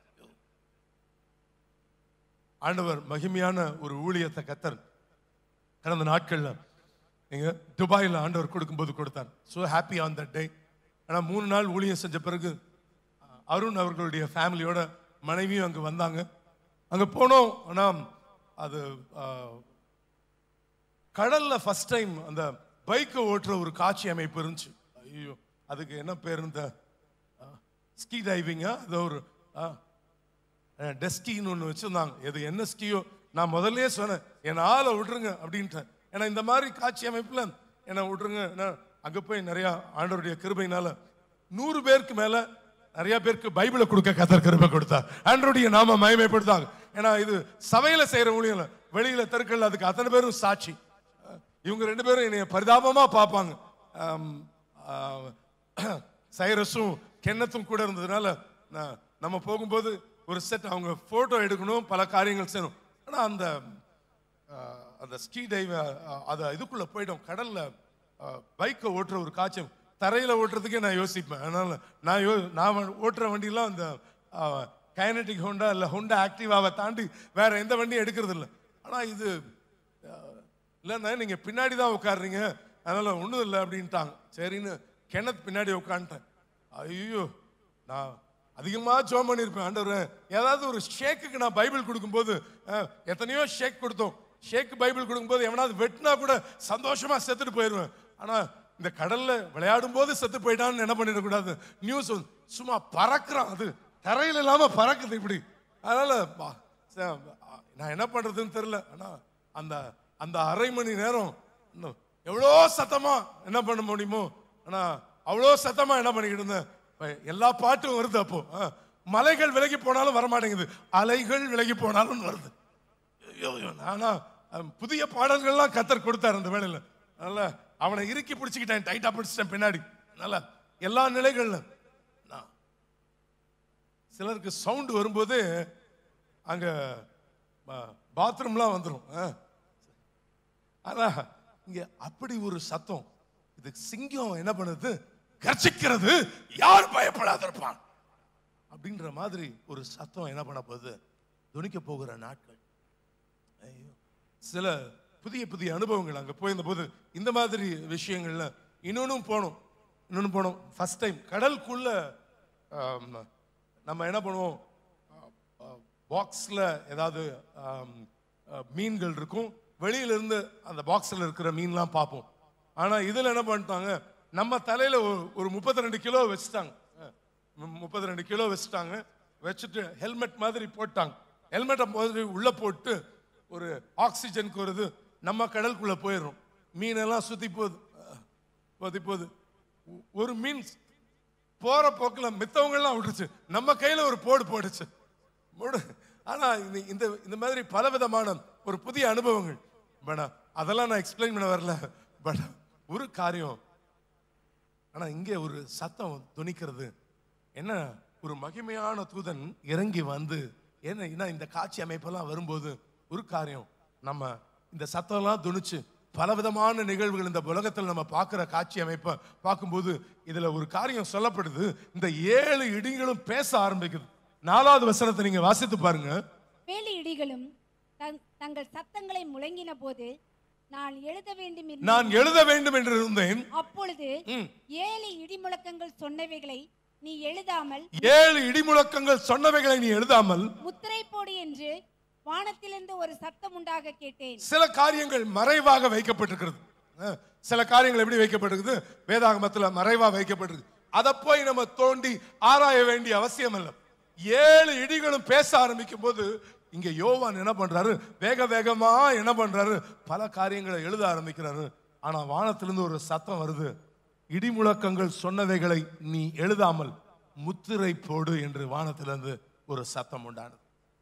ஆண்டவர் மகிமையான ஒரு ஊழியத்தை கத்தர் கடந்த நாட்கள்ல எங்க துபாயில் ஆண்டவர் கொடுக்கும்போது கொடுத்தார் so happy on that day ஆனா மூணு நாள் ஊழியம் செஞ்ச பிறகு அஹ், அருண் அவர்களுடைய ஃபேமிலியோட மனைவியும் அங்க வந்தாங்க அங்க போனோம் ஆனா அது அஹ், கடல்ல ஃபர்ஸ்ட் டைம் அந்த பைக்கை ஓட்டுற ஒரு காட்சி அமைப்பு இருந்துச்சு ஐயோ அதுக்கு என்ன பேர் இந்த ஸ்கீ டைவிங்கா அது ஒரு டெஸ்கின்னு ஒன்று வச்சுருந்தாங்க எது என்ன ஸ்கீயோ நான் முதல்லயே சொன்னேன் என்னை ஆளை விட்டுருங்க அப்படின்ட்டேன் ஏன்னா இந்த மாதிரி காட்சி அமைப்பில் என்னை விட்டுருங்க ஏன்னா அங்கே போய் நிறையா ஆண்டவருடைய கிருபையினால நூறு பேருக்கு மேலே நிறைய பேருக்கு பைபிளை கொடுக்க கத்தர் கிருபை கொடுத்தார் ஆண்டவருடைய நாம மகிமைப்படுத்தாங்க ஏன்னா இது சபையில் செய்கிற ஊழியம் இல்ல. வெளியில தெருக்கள்ல அதுக்கு அத்தனை பேரும் சாட்சி அஹ் இவங்க ரெண்டு பேரும் என்னைய பரிதாபமா பார்ப்பாங்க ஆம், ஆஹ், சைரஸும் கென்னத்தும் கூட இருந்ததுனால நான் நம்ம போகும்போது ஒரு செட் அவங்க போட்டோ எடுக்கணும் பல காரியங்கள் செய்யணும் ஆனா அந்த ஆஹ், அந்த ஸ்கீ டைவ் அது இதுக்குள்ள போயிடும் கடல்ல பைக்கை ஓட்டுற ஒரு காட்சி தரையில ஓட்டுறதுக்கே நான் யோசிப்பேன் அதனால நான் யோ நான் ஓட்டுற வண்டியெல்லாம் அந்த கைனட்டிக் ஹோண்டா இல்லை ஹோண்டா ஆக்டிவாவை தாண்டி வேற எந்த வண்டியும் எடுக்கிறது இல்லை ஆனா இது இல்லைண்ணா நீங்க பின்னாடி தான் உட்காருறீங்க அதனால ஒன்றும் இல்லை அப்படின்ட்டாங்க சரின்னு கிணத்து பின்னாடி உட்காந்துட்டேன் ஐயோ நான் அதிகமாக ஜோம் பண்ணியிருப்பேன் ஆண்டவரே ஏதாவது ஒரு ஷேக்குக்கு நான் பைபிள் கொடுக்கும்போது அஹ், எத்தனையோ ஷேக் கொடுத்தோம் ஷேக் பைபிள் கொடுக்கும்போது எவனாவது வெட்டினா கூட சந்தோஷமா செத்துட்டு போயிடுவேன் ஆனா இந்த கடல்ல விளையாடும் போது செத்து போயிட்டான்னு என்ன பண்ணிடக்கூடாது நியூஸ் சும்மா பறக்குறான் அது தரையில இல்லாம பறக்குது இப்படி அதனால பா- ச- நான் என்ன பண்றதுன்னு தெரியல ஆனா அந்த அந்த அரை மணி நேரம் இன்னும் எவ்வளோ சத்தமா என்ன பண்ண முடியுமோ ஆனா அவ்வளோ சத்தமா என்ன பண்ணிக்கிட்டு இருந்தேன் இப்ப எல்லா பாட்டும் வருது அப்போ ஆ. மலைகள் விலகி போனாலும் வர மாட்டேங்குது அலைகள் விலகி போனாலும் வருது ஐயோ, ஐயோ, நானா அஹ், புதிய பாடல்கள்லாம் கத்தர் கொடுத்தாரு அந்த வேலையில அதனால அவனை இறுக்கி பிடிச்சிக்கிட்டேன் டைட்டா பிடிச்சிட்டேன் பின்னாடி அதனால எல்லா நிலைகள்ல நான் சிலருக்கு சவுண்ட் வரும்போது அங்க பாத்ரூம்லாம் வந்துடும் ஆனா இங்க அப்படி ஒரு சத்தம் இது சிங்கம் என்ன பண்ணுது கர்ச்சிக்கிறது யார் பயப்படாத இருப்பான் அப்படின்ற மாதிரி ஒரு சத்தம் என்ன பண்ண போகுது துணிக்க போகிற நாட்கள் ஐயோ சில புதிய புதிய அனுபவங்கள் அங்க போயிருந்த போது இந்த மாதிரி விஷயங்கள்ல இன்னொன்னும் போனோம் இன்னொன்று போனோம் ஃபர்ஸ்ட் டைம் கடலுக்குள்ள ஆம், நம்ம என்ன பண்ணுவோம் பாக்ஸில் ஏதாவது ஆம், அஹ், மீன்கள் இருக்கும் வெளியில இருந்து அந்த பாக்ஸில் இருக்கிற மீன்லாம் பார்ப்போம் ஆனால் இதில் என்ன பண்ணிட்டாங்க நம்ம தலையில் ஒரு முப்பத்தி ரெண்டு கிலோ வச்சுட்டாங்க முப்பத்தி ரெண்டு கிலோ வச்சுட்டாங்க வச்சுட்டு ஹெல்மெட் மாதிரி போட்டாங்க ஹெல்மெட்டை மாதிரி உள்ள போட்டு ஒரு ஆக்சிஜனுக்கு ஒரு இது நம்ம கடலுக்குள்ள போயிடுறோம் மீனெல்லாம் சுத்தி போகுது அஹ், போதி போகுது ஒ- ஒரு மீன் போற போக்குல மித்தவங்க எல்லாம் விட்டுருச்சு நம்ம கையில ஒரு போடு போடுச்சு போடு. ஆனா இந்த இந்த இந்த மாதிரி பலவிதமான ஒரு புதிய அனுபவங்கள் பட் அதெல்லாம் நான் எக்ஸ்பிளைன் பண்ண வரல பட் ஒரு காரியம் ஆனா இங்கே ஒரு சத்தம் துணிக்கிறது என்ன ஒரு மகிமையான தூதன் இறங்கி வந்து என்ன என்ன இந்த காட்சி அமைப்பெல்லாம் வரும்போது ஒரு காரியம் நம்ம இந்த சத்தம்லாம் துணிச்சு பலவிதமான நிகழ்வுகள் இந்த உலகத்தில் நம்ம பார்க்குற காட்சி அமைப்பை பார்க்கும்போது இதுல ஒரு காரியம் சொல்லப்படுது இந்த ஏழு இடிகளும் பேச ஆரம்பிக்குது நாலாவது வசனத்தை நீங்க வாசித்து பாருங்க வேலி இடிகளும் தங்- தங்கள் சத்தங்களை முழங்கின போது நான் எழுத வேண்டும் என்று நான் எழுத வேண்டும் என்று இருந்தேன் அப்பொழுது ம். ஏழு இடிமுழக்கங்கள் சொன்னவைகளை நீ எழுதாமல் ஏழு இடிமுழக்கங்கள் சொன்னவைகளை நீ எழுதாமல் முத்திரை போடு என்று வானத்திலிருந்து ஒரு சத்தம் உண்டாக கேட்டேன் சில காரியங்கள் மறைவாக வைக்கப்பட்டிருக்கிறது அஹ், சில காரியங்கள் எப்படி வைக்கப்பட்டிருக்குது வேதாகமத்துல மறைவா வைக்கப்பட்டிருக்கு அதை போய் நம்ம தோண்டி ஆராய வேண்டிய அவசியம் இல்லை ஏழு இடிகளும் பேச ஆரம்பிக்கும் போது இங்க யோவான் என்ன பண்றாரு வேக வேகமா என்ன பண்றாரு பல காரியங்களை எழுத ஆரம்பிக்கிறாரு ஆனா வானத்திலிருந்து ஒரு சத்தம் வருது இடி முழக்கங்கள் சொன்னவைகளை நீ எழுதாமல் முத்திரை போடு என்று வானத்திலிருந்து ஒரு சத்தம் உண்டானது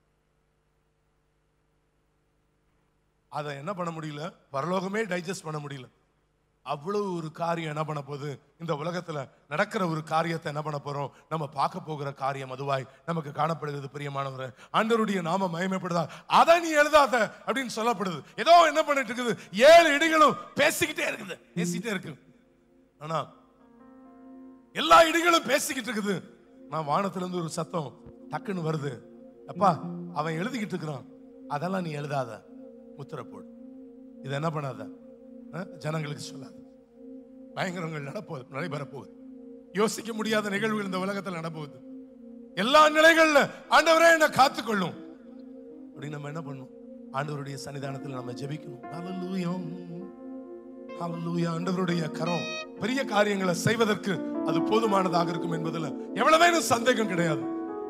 அதை என்ன பண்ண முடியல பரலோகமே டைஜஸ்ட் பண்ண முடியல அவ்வளவு ஒரு காரியம் என்ன பண்ண போகுது இந்த உலகத்துல நடக்கிற ஒரு காரியத்தை என்ன பண்ண போறோம் நம்ம பார்க்க போகிற காரியம் அதுவாய் நமக்கு காணப்படுகிறது பிரியமானவர் ஆண்டவருடைய நாம மயமைப்படுதா அதை நீ எழுதாத அப்படின்னு சொல்லப்படுது ஏதோ என்ன பண்ணிட்டு இருக்குது ஏழு இடிகளும் பேசிக்கிட்டே இருக்குது பேசிக்கிட்டே இருக்கு ஆனா எல்லா இடிகளும் பேசிக்கிட்டு இருக்குது நான் வானத்துல இருந்து ஒரு சத்தம் டக்குன்னு வருது அப்பா அவன் எழுதிக்கிட்டு இருக்கிறான் அதெல்லாம் நீ எழுதாத முத்திரை போடு இது என்ன பண்ணாத அஹ், ஜனங்களுக்கு சொல்லாத பயங்கரங்கள் நடப்போகுது நடைபெற போகுது யோசிக்க முடியாத நிகழ்வுகள் இந்த உலகத்தில் நடப்போகுது எல்லா நிலைகள்ல ஆண்டவரே என்ன காத்துக்கொள்ளும் அப்படின்னு நம்ம என்ன பண்ணணும் ஆண்டவருடைய சன்னிதானத்தில் நம்ம ஜெபிக்கணும் Hallelujah. ஹalleluya ஆண்டவருடைய கரம் பெரிய காரியங்களை செய்வதற்கு அது போதுமானதாக இருக்கும் என்பதுல எவ்வளவு சந்தேகம் கிடையாது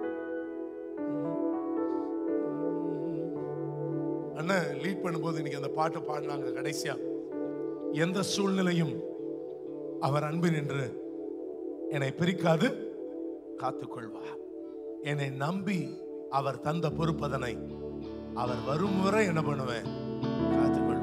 அண்ணன் லீட் பண்ணும்போது இன்னைக்கு அந்த பாட்டை பாடினாங்க கடைசியா எந்த சூழ்நிலையும் அவர் அன்பு நின்று என்னை பிரிக்காது காத்துக்கொள்வார் என்னை நம்பி அவர் தந்த பொறுப்பதனை அவர் வரும் வரை என்ன பண்ணுவேன் காத்துக்கொள்வேன்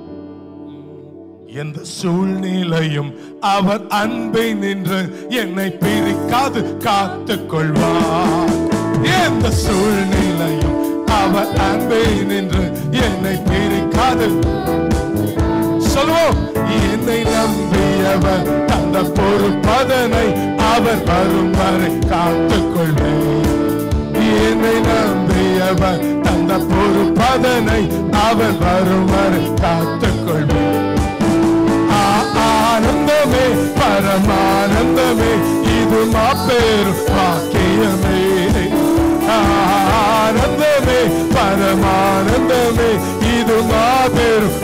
எந்த சூழ்நிலையும் அவர் அன்பை நின்று என்னை பிரிக்காது காத்துக் கொள்வார் எந்த சூழ்நிலையும் அவர் அன்பை நின்று என்னை பிரிக்காது சொல்வோம் என்னை நம்பியவர் தந்த பொறுப்பதனை அவர் வரும் வரை காத்துக் கொள்வேன் என்னை நம்பியவர் தந்த பொறுப்பதனை அவர் வரும் வரை காத்துக் கொள்வேன் ஆ- ஆனந்தமே பரமானந்தமே இது மாபெரும் வாக்கியமே ஆனந்தமே பரமானந்தமே இது மாபெரும்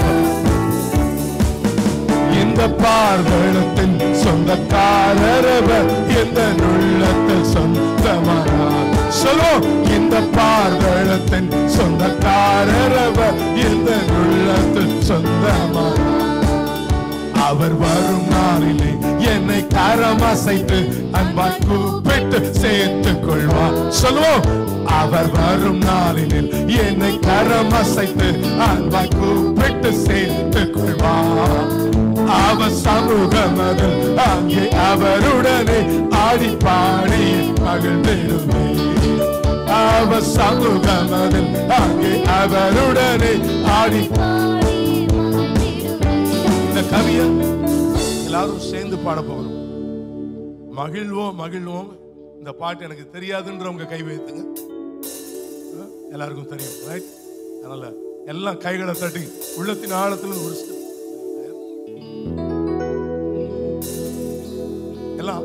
இந்த பார்வலத்தின் சொந்தக்காரரவர் எந்த நுள்ளத்தில் சொந்தமானார் சொல்லுவோம் இந்த பார்வலத்தின் சொந்தக்காரரவர் எந்த நுள்ளத்தில் சொந்தமானார் அவர் வரும் நாளிலே என்னை கரம் அசைத்து அன்பாய் கூப்பிட்டு சேர்த்துக் கொள்வார் சொல்லுவோம் அவர் வரும் நாளினில் என்னை கரம் அசைத்து அன்பாய் கூப்பிட்டு சேர்த்துக் கொள்வார் அவர் சமூகம் அதில் அங்கே அவருடனே ஆடி பாடி மகிழ்ந்திடுவே அவர் சமூகம் அதில் அங்கே அவருடனே ஆடி இந்த கவிய எல்லாரும் சேர்ந்து பாட போகிறோம் மகிழ்வோம் மகிழ்வோம் இந்த பாட்டு எனக்கு தெரியாதுன்றவங்க கை வைத்துங்க அஹ், எல்லாருக்கும் தெரியும் ரைட் அதனால எல்லாம் கைகளை தட்டி உள்ளத்தின் ஆழத்துல ஒரு step.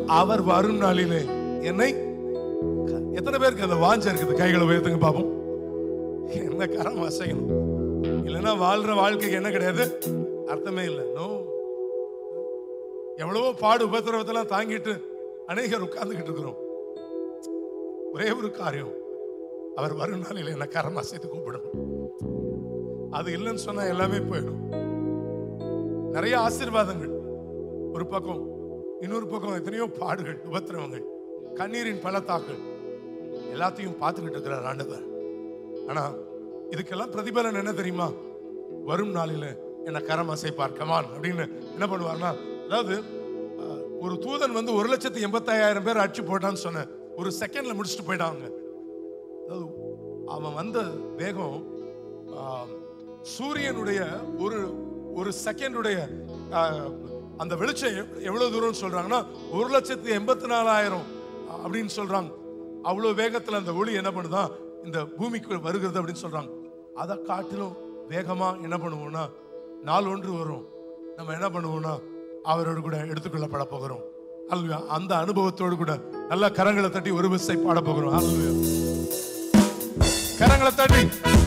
அவர் வரும் நாளிலே என்னை எத்தனை பேருக்கு அந்த வாஞ்ச இருக்குது கைகளை உயர்த்துங்க பாப்போம் என்ன கரம் அசைக்கணும் இல்லைன்னா வாழ்ற வாழ்க்கைக்கு என்ன கிடையாது அர்த்தமே இல்லை நோ எவ்வளவோ பாடு உபத்திரவத்தெல்லாம் தாங்கிட்டு அநேகர் உட்கார்ந்துகிட்டு இருக்கிறோம் ஒரே ஒரு காரியம் அவர் வரும் நாளில் என்ன கரம் அசைத்து கூப்பிடணும் அது இல்லைன்னு சொன்னா எல்லாமே போயிடும் நிறைய ஆசீர்வாதங்கள் ஒரு பக்கம் இன்னொரு பக்கம் எத்தனையோ பாடுகள் உபத்திரவங்கள் கண்ணீரின் பள்ளத்தாக்கள் எல்லாத்தையும் பார்த்துக்கிட்டு இருக்கிறார் ஆண்டவர் ஆனா இதுக்கெல்லாம் பிரதிபலன் என்ன தெரியுமா வரும் நாளில என்ன கரம் அசைப்பார் கமான் அப்படின்னு என்ன பண்ணுவார்னா அதாவது அஹ், ஒரு தூதன் வந்து ஒரு லட்சத்தி எண்பத்தாயிரம் பேர் அடிச்சு போட்டான்னு சொன்ன ஒரு செகண்ட்ல முடிச்சுட்டு போயிட்டாங்க அதாவது அவன் வந்த வேகம் ஆஹ், சூரியனுடைய ஒரு ஒரு செகண்டுடைய ஆஹ், அந்த வெளிச்சம் எவ்- எவ்வளவு தூரம்னு சொல்றாங்கன்னா ஒரு லட்சத்தி எண்பத்தி நாலாயிரம் அப்படின்னு சொல்றாங்க அவ்வளவு வேகத்துல அந்த ஒளி என்ன பண்ணுதான் இந்த பூமிக்கு வருகிறது அப்படின்னு சொல்றாங்க அதை காட்டிலும் வேகமா என்ன பண்ணுவோம்னா நாள் ஒன்று வரும் நம்ம என்ன பண்ணுவோம்னா அவரோடு கூட எடுத்துக்கொள்ளப்பட போகிறோம் அல்லா அந்த அனுபவத்தோடு கூட நல்ல கரங்களை தட்டி ஒரு விசை பாட போகிறோம் அல்லா கரங்களை தட்டி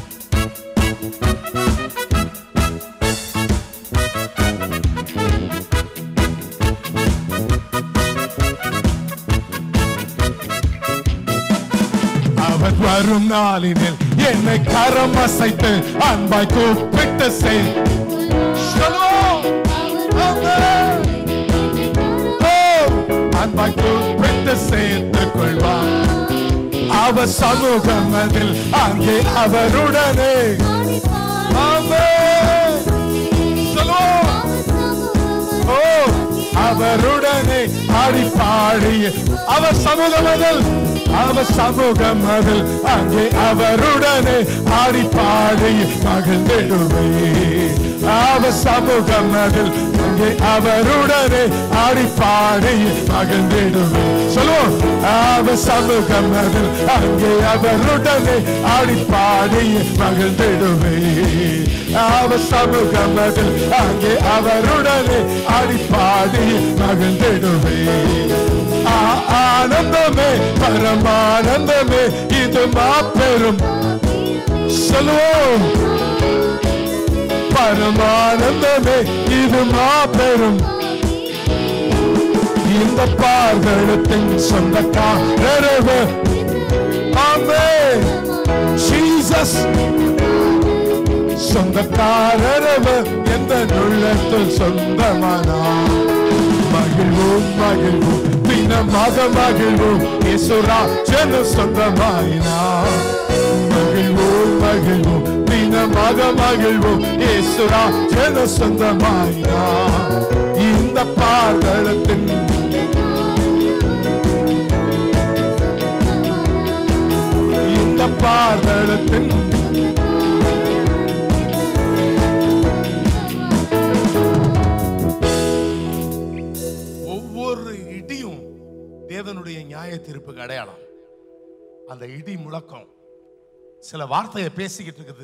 அவர் வரும் நாளினில் என்னை கரம் அசைத்து அன்பாய் கூப்பிட்டு செய் Shalom. Amen. Oh, அன்பாய் கூப்பிட்டு சேர்த்துக் கொள்வார் அவர் சமூகம் அதில் அங்கே அவருடனே Amen. Shalom. ஓ அவருடனே ஆடி பாடிய அவர் சமூகம் அதில் அவர் சமூகம் அதில் அங்கே அவருடனே ஆடி பாடிய மகிழ்ந்திடுவே அவர் சமூகம் அதில் அங்கே அவருடனே ஆடி பாடிய மகிழ்ந்திடுவே சொல்லுவோம் அவர் சமூகம் அதில் அங்கே அவருடனே ஆடி பாடிய மகிழ்ந்திடுவே அவர் சமூகம் அதில் அங்கே அவருடனே ஆடி பாடி மகிழ்ந்திடுவே ஆ- ஆனந்தமே பரமானந்தமே இது மாபெரும் சொல்லுவோம் பரமானந்தமே இது மாபெரும் இந்த பார்வலத்தின் சொந்தக்காரரவு ஆமே ஜீசஸ் சொந்தக்காரரவர் எந்த நுள்ளத்தில் சொந்தமானா மகிழ்வோம் மகிழ்வோம் தினமாக மகிழ்வோம் இசுரா ஜன சொந்தமாயினா மகிழ்வோம் மகிழ்வோம் தினமாக மகிழ்வோம் இசுரா ஜன சொந்தமாயினா இந்த பார்தளத்தின் இந்த பார்தளத்தின் ஒவ்வொரு இடியும் தேவனுடைய நியாய தீர்ப்புக்கு அடையாளம் அந்த இடி முழக்கம் சில வார்த்தையை பேசிக்கிட்டு இருக்குது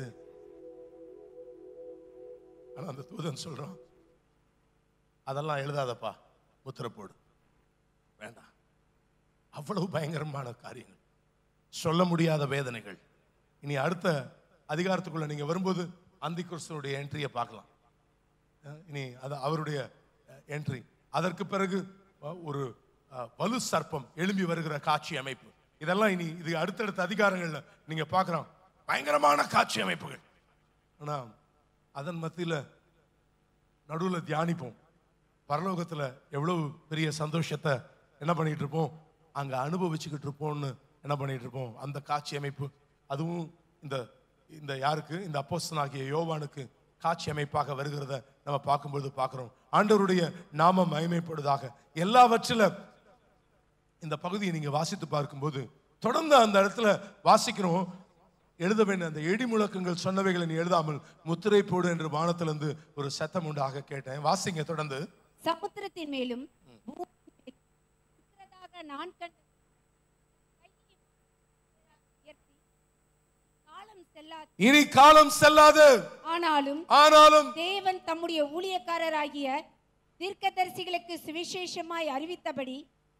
ஆனா அந்த தூதன் சொல்றான் அதெல்லாம் எழுதாதப்பா முத்திரை போடு வேண்டாம் அவ்வளவு பயங்கரமான காரியங்கள் சொல்ல முடியாத வேதனைகள் இனி அடுத்த அதிகாரத்துக்குள்ள நீங்க வரும்போது அந்தி கிறிஸ்துவனுடைய என்ட்ரியை பார்க்கலாம் அஹ் இனி அது அவருடைய என்ட்ரி அதற்கு பிறகு அஹ், ஒரு அஹ், வலு சர்ப்பம் எழும்பி வருகிற காட்சி அமைப்பு இதெல்லாம் இனி இது அடுத்தடுத்த அதிகாரங்கள்ல நீங்க பார்க்கலாம் பயங்கரமான காட்சி அமைப்புகள் ஆனா அதன் மத்தியில நடுவுல தியானிப்போம் பரலோகத்துல எவ்வளவு பெரிய சந்தோஷத்தை என்ன பண்ணிட்டு இருப்போம் அங்க அனுபவிச்சுக்கிட்டு இருப்போம்னு என்ன பண்ணிட்டு இருப்போம் அந்த காட்சி அமைப்பு அதுவும் இந்த இந்த யாருக்கு இந்த அப்போஸ்தலனாகிய யோவானுக்கு காட்சி அமைப்பாக வருகிறத நம்ம பார்க்கும்பொழுது பார்க்கிறோம் ஆண்டவருடைய நாம மகிமைப்படுவதாக எல்லாவற்றில இந்த பகுதியை நீங்க வாசித்து பார்க்கும்போது தொடர்ந்து அந்த இடத்துல வாசிக்கிறோம் எழுத வேண்டிய அந்த இடி முழக்கங்கள் சொன்னவைகளை நீ எழுதாமல் முத்திரை போடு என்று வானத்திலிருந்து ஒரு சத்தம் உண்டாக கேட்டேன் வாசிங்க தொடர்ந்து சமுத்திரத்தின் மேலும் பூமியின் மேலும் இருக்கிறதாக நான் கண்ட கையை உயர்த்தி, காலம் செல்லாது இனி காலம் செல்லாது ஆனாலும் ஆனாலும் தேவன் தம்முடைய ஊழியக்காரராகிய தீர்க்கதரிசிகளுக்கு சுவிசேஷமாய் அறிவித்தபடி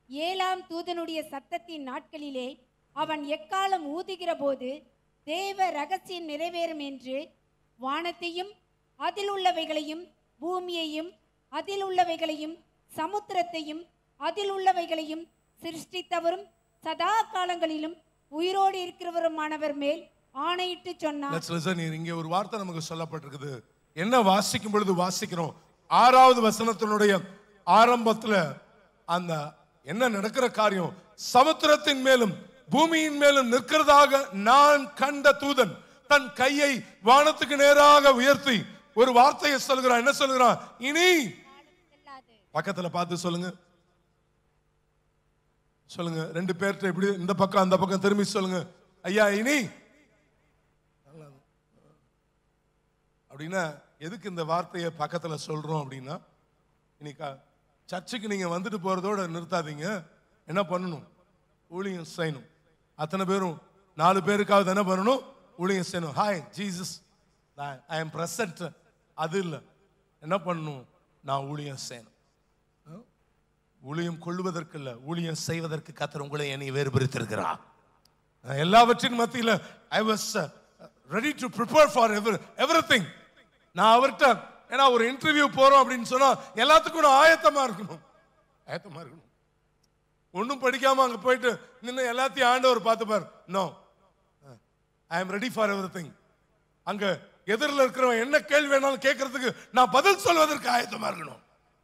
ஏழாம் தூதனுடைய சத்தத்தின் நாட்களிலே அவன் எக்காலம் ஊதுகிற போது தேவ ரகசியம் நிறைவேறும் என்று வானத்தையும் அதில் உள்ளவைகளையும் பூமியையும் அதில் உள்ளவைகளையும் சமுத்திரத்தையும் அதில் உள்ளவைகளையும் சிருஷ்டித்தவரும் சதா காலங்களிலும் உயிரோடு இருக்கிறவருமானவர் மேல் ஆணையிட்டு சொன்னார் Let's listen here. இங்கே ஒரு வார்த்தை நமக்கு சொல்லப்பட்டிருக்குது என்ன வாசிக்கும் பொழுது வாசிக்கிறோம் ஆறாவது வசனத்தினுடைய ஆரம்பத்துல அந்த என்ன நடக்கிற காரியம் சமுத்திரத்தின் மேலும் பூமியின் மேலும் நிற்கிறதாக நான் கண்ட தூதன் தன் கையை வானத்துக்கு நேராக உயர்த்தி ஒரு வார்த்தையை சொல்கிறான் என்ன சொல்கிறான் இனி பக்கத்துல பார்த்து சொல்லுங்க சொல்லுங்க ரெண்டு பேர்கிட்ட இப்படி இந்த பக்கம் அந்த பக்கம் திரும்பி சொல்லுங்க ஐயா இனி அப்படின்னா எதுக்கு இந்த வார்த்தையை பக்கத்துல சொல்றோம் அப்படின்னா இன்னைக்கு சர்ச்சுக்கு நீங்க வந்துட்டு போறதோட நிறுத்தாதீங்க என்ன பண்ணணும் ஊழியம் செய்யணும் அத்தனை பேரும் நாலு பேருக்காவது என்ன பண்ணணும் ஊழியம் செய்யணும் hi Jesus I am present அது இல்லை என்ன பண்ணணும் நான் ஊழியம் செய்யணும் ஆ? ஊழியம் கொள்வதற்கு இல்ல ஊழியம் செய்வதற்கு கத்தர் உங்களை என்னை வேறுபடுத்திருக்கிறார் நான் எல்லாவற்றின் மத்தியில் I was ready to prepare for ever every நான் அவர்கிட்ட ஏன்னா ஒரு இன்டர்வியூ போறோம் அப்படின்னு சொன்னா எல்லாத்துக்கும் நான் ஆயத்தமா இருக்கணும் ஆயத்தமா இருக்கணும் ஒன்றும் படிக்காம அங்க போயிட்டு நின்று எல்லாத்தையும் ஆண்டவர் பார்த்துப்பார் no I am ready for every அங்க எதிரில் இருக்கிறவன் என்ன கேள்வி வேணாலும் கேட்கறதுக்கு நான் பதில் சொல்வதற்கு ஆயத்தமா இருக்கணும்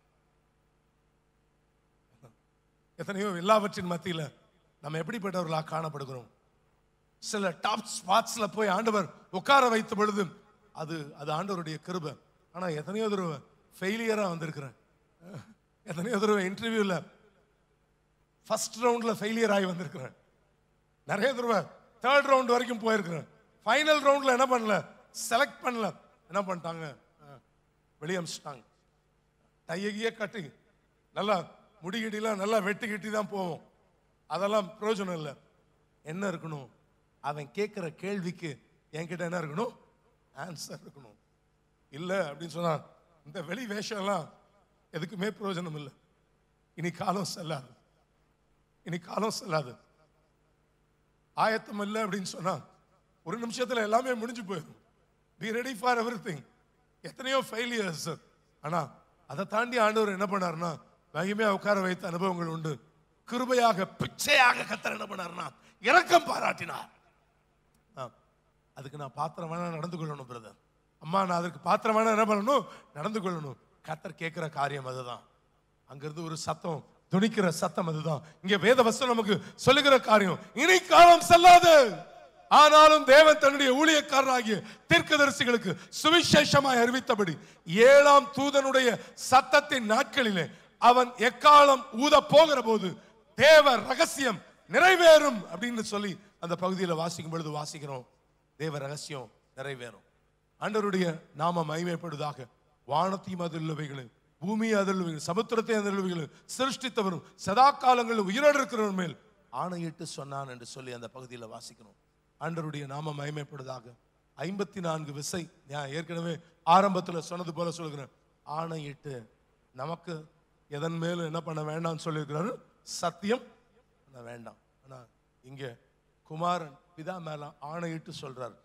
எத்தனையோ எல்லாவற்றின் மத்தியில நம்ம எப்படிப்பட்டவர்களாக காணப்படுகிறோம் சில டாப் ஸ்பாட்ஸ்ல போய் ஆண்டவர் உட்கார வைத்த பொழுது அது அது ஆண்டவருடைய கிருபை ஆனா எத்தனையோ தடவை ஃபெயிலியரா வந்திருக்கிறேன் எத்தனையோ தடவை இன்டர்வியூல ஃபர்ஸ்ட் ரவுண்ட்ல ஃபெயிலியர் ஆகி வந்திருக்கிறேன் நிறைய தடவை தேர்ட் ரவுண்ட் வரைக்கும் போயிருக்கிறேன் ஃபைனல் ரவுண்ட்ல என்ன பண்ணல செலக்ட் பண்ணல என்ன பண்ணிட்டாங்க அஹ், வெளிய அமிச்சிட்டாங்க டையகியே கட்டி நல்லா முடிகிட்டிலாம் நல்லா வெட்டி கிட்டி தான் போவோம் அதெல்லாம் பிரயோஜனம் இல்லை என்ன இருக்கணும் அவன் கேட்குற கேள்விக்கு என்கிட்ட என்ன இருக்கணும் ஆன்சர் இருக்கணும் இல்லை அப்படின்னு சொன்னா இந்த வெளி வேஷம்லாம் எதுக்குமே பிரயோஜனம் இல்லை இனி காலம் செல்லாது இனி காலம் செல்லாது ஆயத்தம் இல்லை அப்படின்னு சொன்னா ஒரு நிமிஷத்துல எல்லாமே முடிஞ்சு போயிடும் பி ரெடி ஃபார் எவ்ரி எத்தனையோ ஃபெயிலியர்ஸ் ஆனா அதை தாண்டி ஆண்டவர் என்ன பண்ணாருன்னா மகிமையா உட்கார வைத்த அனுபவங்கள் உண்டு கிருபையாக பிச்சையாக கத்தர் என்ன பண்ணாருன்னா இரக்கம் பாராட்டினார் ஆ, அதுக்கு நான் பாத்திரம் வேணா நடந்து கொள்ளணும் பிரதர் அம்மா நான் அதற்கு பாத்திரம் வேணா என்ன பண்ணணும் நடந்து கொள்ளணும் கத்தர் கேட்கிற காரியம் அதுதான் அங்கிருந்து ஒரு சத்தம் துணிக்கிற சத்தம் அதுதான் இங்க வேத வசனம் நமக்கு சொல்லுகிற காரியம் இனி காலம் செல்லாது ஆனாலும் தேவன் தன்னுடைய ஊழியக்காரராகிய தீர்க்கதரிசிகளுக்கு சுவிசேஷமாய் அறிவித்தபடி ஏழாம் தூதனுடைய சத்தத்தின் நாட்களிலே அவன் எக்காலம் ஊத போகிற போது தேவ ரகசியம் நிறைவேறும் அப்படின்னு சொல்லி அந்த பகுதியில் வாசிக்கும் பொழுது வாசிக்கிறோம் தேவ ரகசியம் நிறைவேறும் ஆண்டவருடைய நாம மகிமைப்படுவதாக வானத்தையும் அதில் உள்ளவைகளும் பூமி அதில் உள்ளவைகளும் சமுத்திரத்தை அதில் உள்ளவைகளும் சிருஷ்டித்தவரும் சதா காலங்களில் உயிரோடு இருக்கிறவர் மேல் ஆணையிட்டு சொன்னான் என்று சொல்லி அந்த பகுதியில் வாசிக்கிறோம் ஆண்டவருடைய நாம மகிமைப்படுவதாக ஐம்பத்தி நான்கு விசை நான் ஏற்கனவே ஆரம்பத்தில் சொன்னது போல சொல்கிறேன் ஆணையிட்டு நமக்கு எதன் மேலும் என்ன பண்ண வேண்டாம்னு சொல்லியிருக்கிறாரு சத்தியம் பண்ண வேண்டாம் ஆனா இங்க குமாரன் பிதா மேல ஆணையிட்டு சொல்றாரு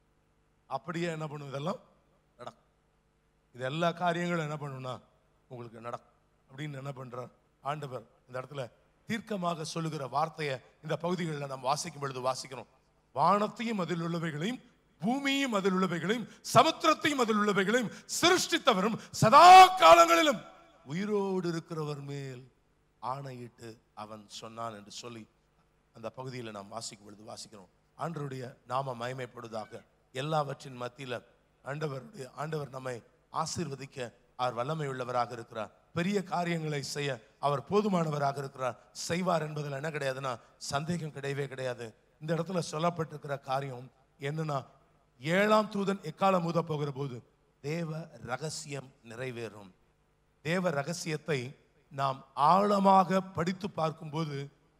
அப்படியே என்ன பண்ணும் இதெல்லாம் நடக்கும் இது எல்லா காரியங்களும் என்ன பண்ணும்னா உங்களுக்கு நடக்கும் அப்படின்னு என்ன பண்றார் ஆண்டவர் இந்த இடத்துல தீர்க்கமாக சொல்லுகிற வார்த்தையை இந்த பகுதிகளில் நாம் வாசிக்கும் பொழுது வாசிக்கிறோம் வானத்தையும் அதில் உள்ளவைகளையும் பூமியும் அதில் உள்ளவைகளையும் சமுத்திரத்தையும் அதில் உள்ளவைகளையும் சிருஷ்டித்தவரும் சதா காலங்களிலும் உயிரோடு இருக்கிறவர் மேல் ஆணையிட்டு அவன் சொன்னான் என்று சொல்லி அந்த பகுதியில் நாம் வாசிக்கும் பொழுது வாசிக்கிறோம் ஆண்டவருடைய நாம மயமைப்படுவதாக எல்லாவற்றின் மத்தியில ஆண்டவருடைய ஆண்டவர் நம்மை ஆசீர்வதிக்க அவர் வல்லமை உள்ளவராக இருக்கிறார் பெரிய காரியங்களை செய்ய அவர் போதுமானவராக இருக்கிறார் செய்வார் என்பதில் என்ன கிடையாதுன்னா சந்தேகம் கிடையவே கிடையாது இந்த இடத்துல சொல்லப்பட்டிருக்கிற காரியம் என்னன்னா ஏழாம் தூதன் எக்காலம் ஊத போகிற போது தேவ ரகசியம் நிறைவேறும் தேவ ரகசியத்தை நாம் ஆழமாக படித்து பார்க்கும்போது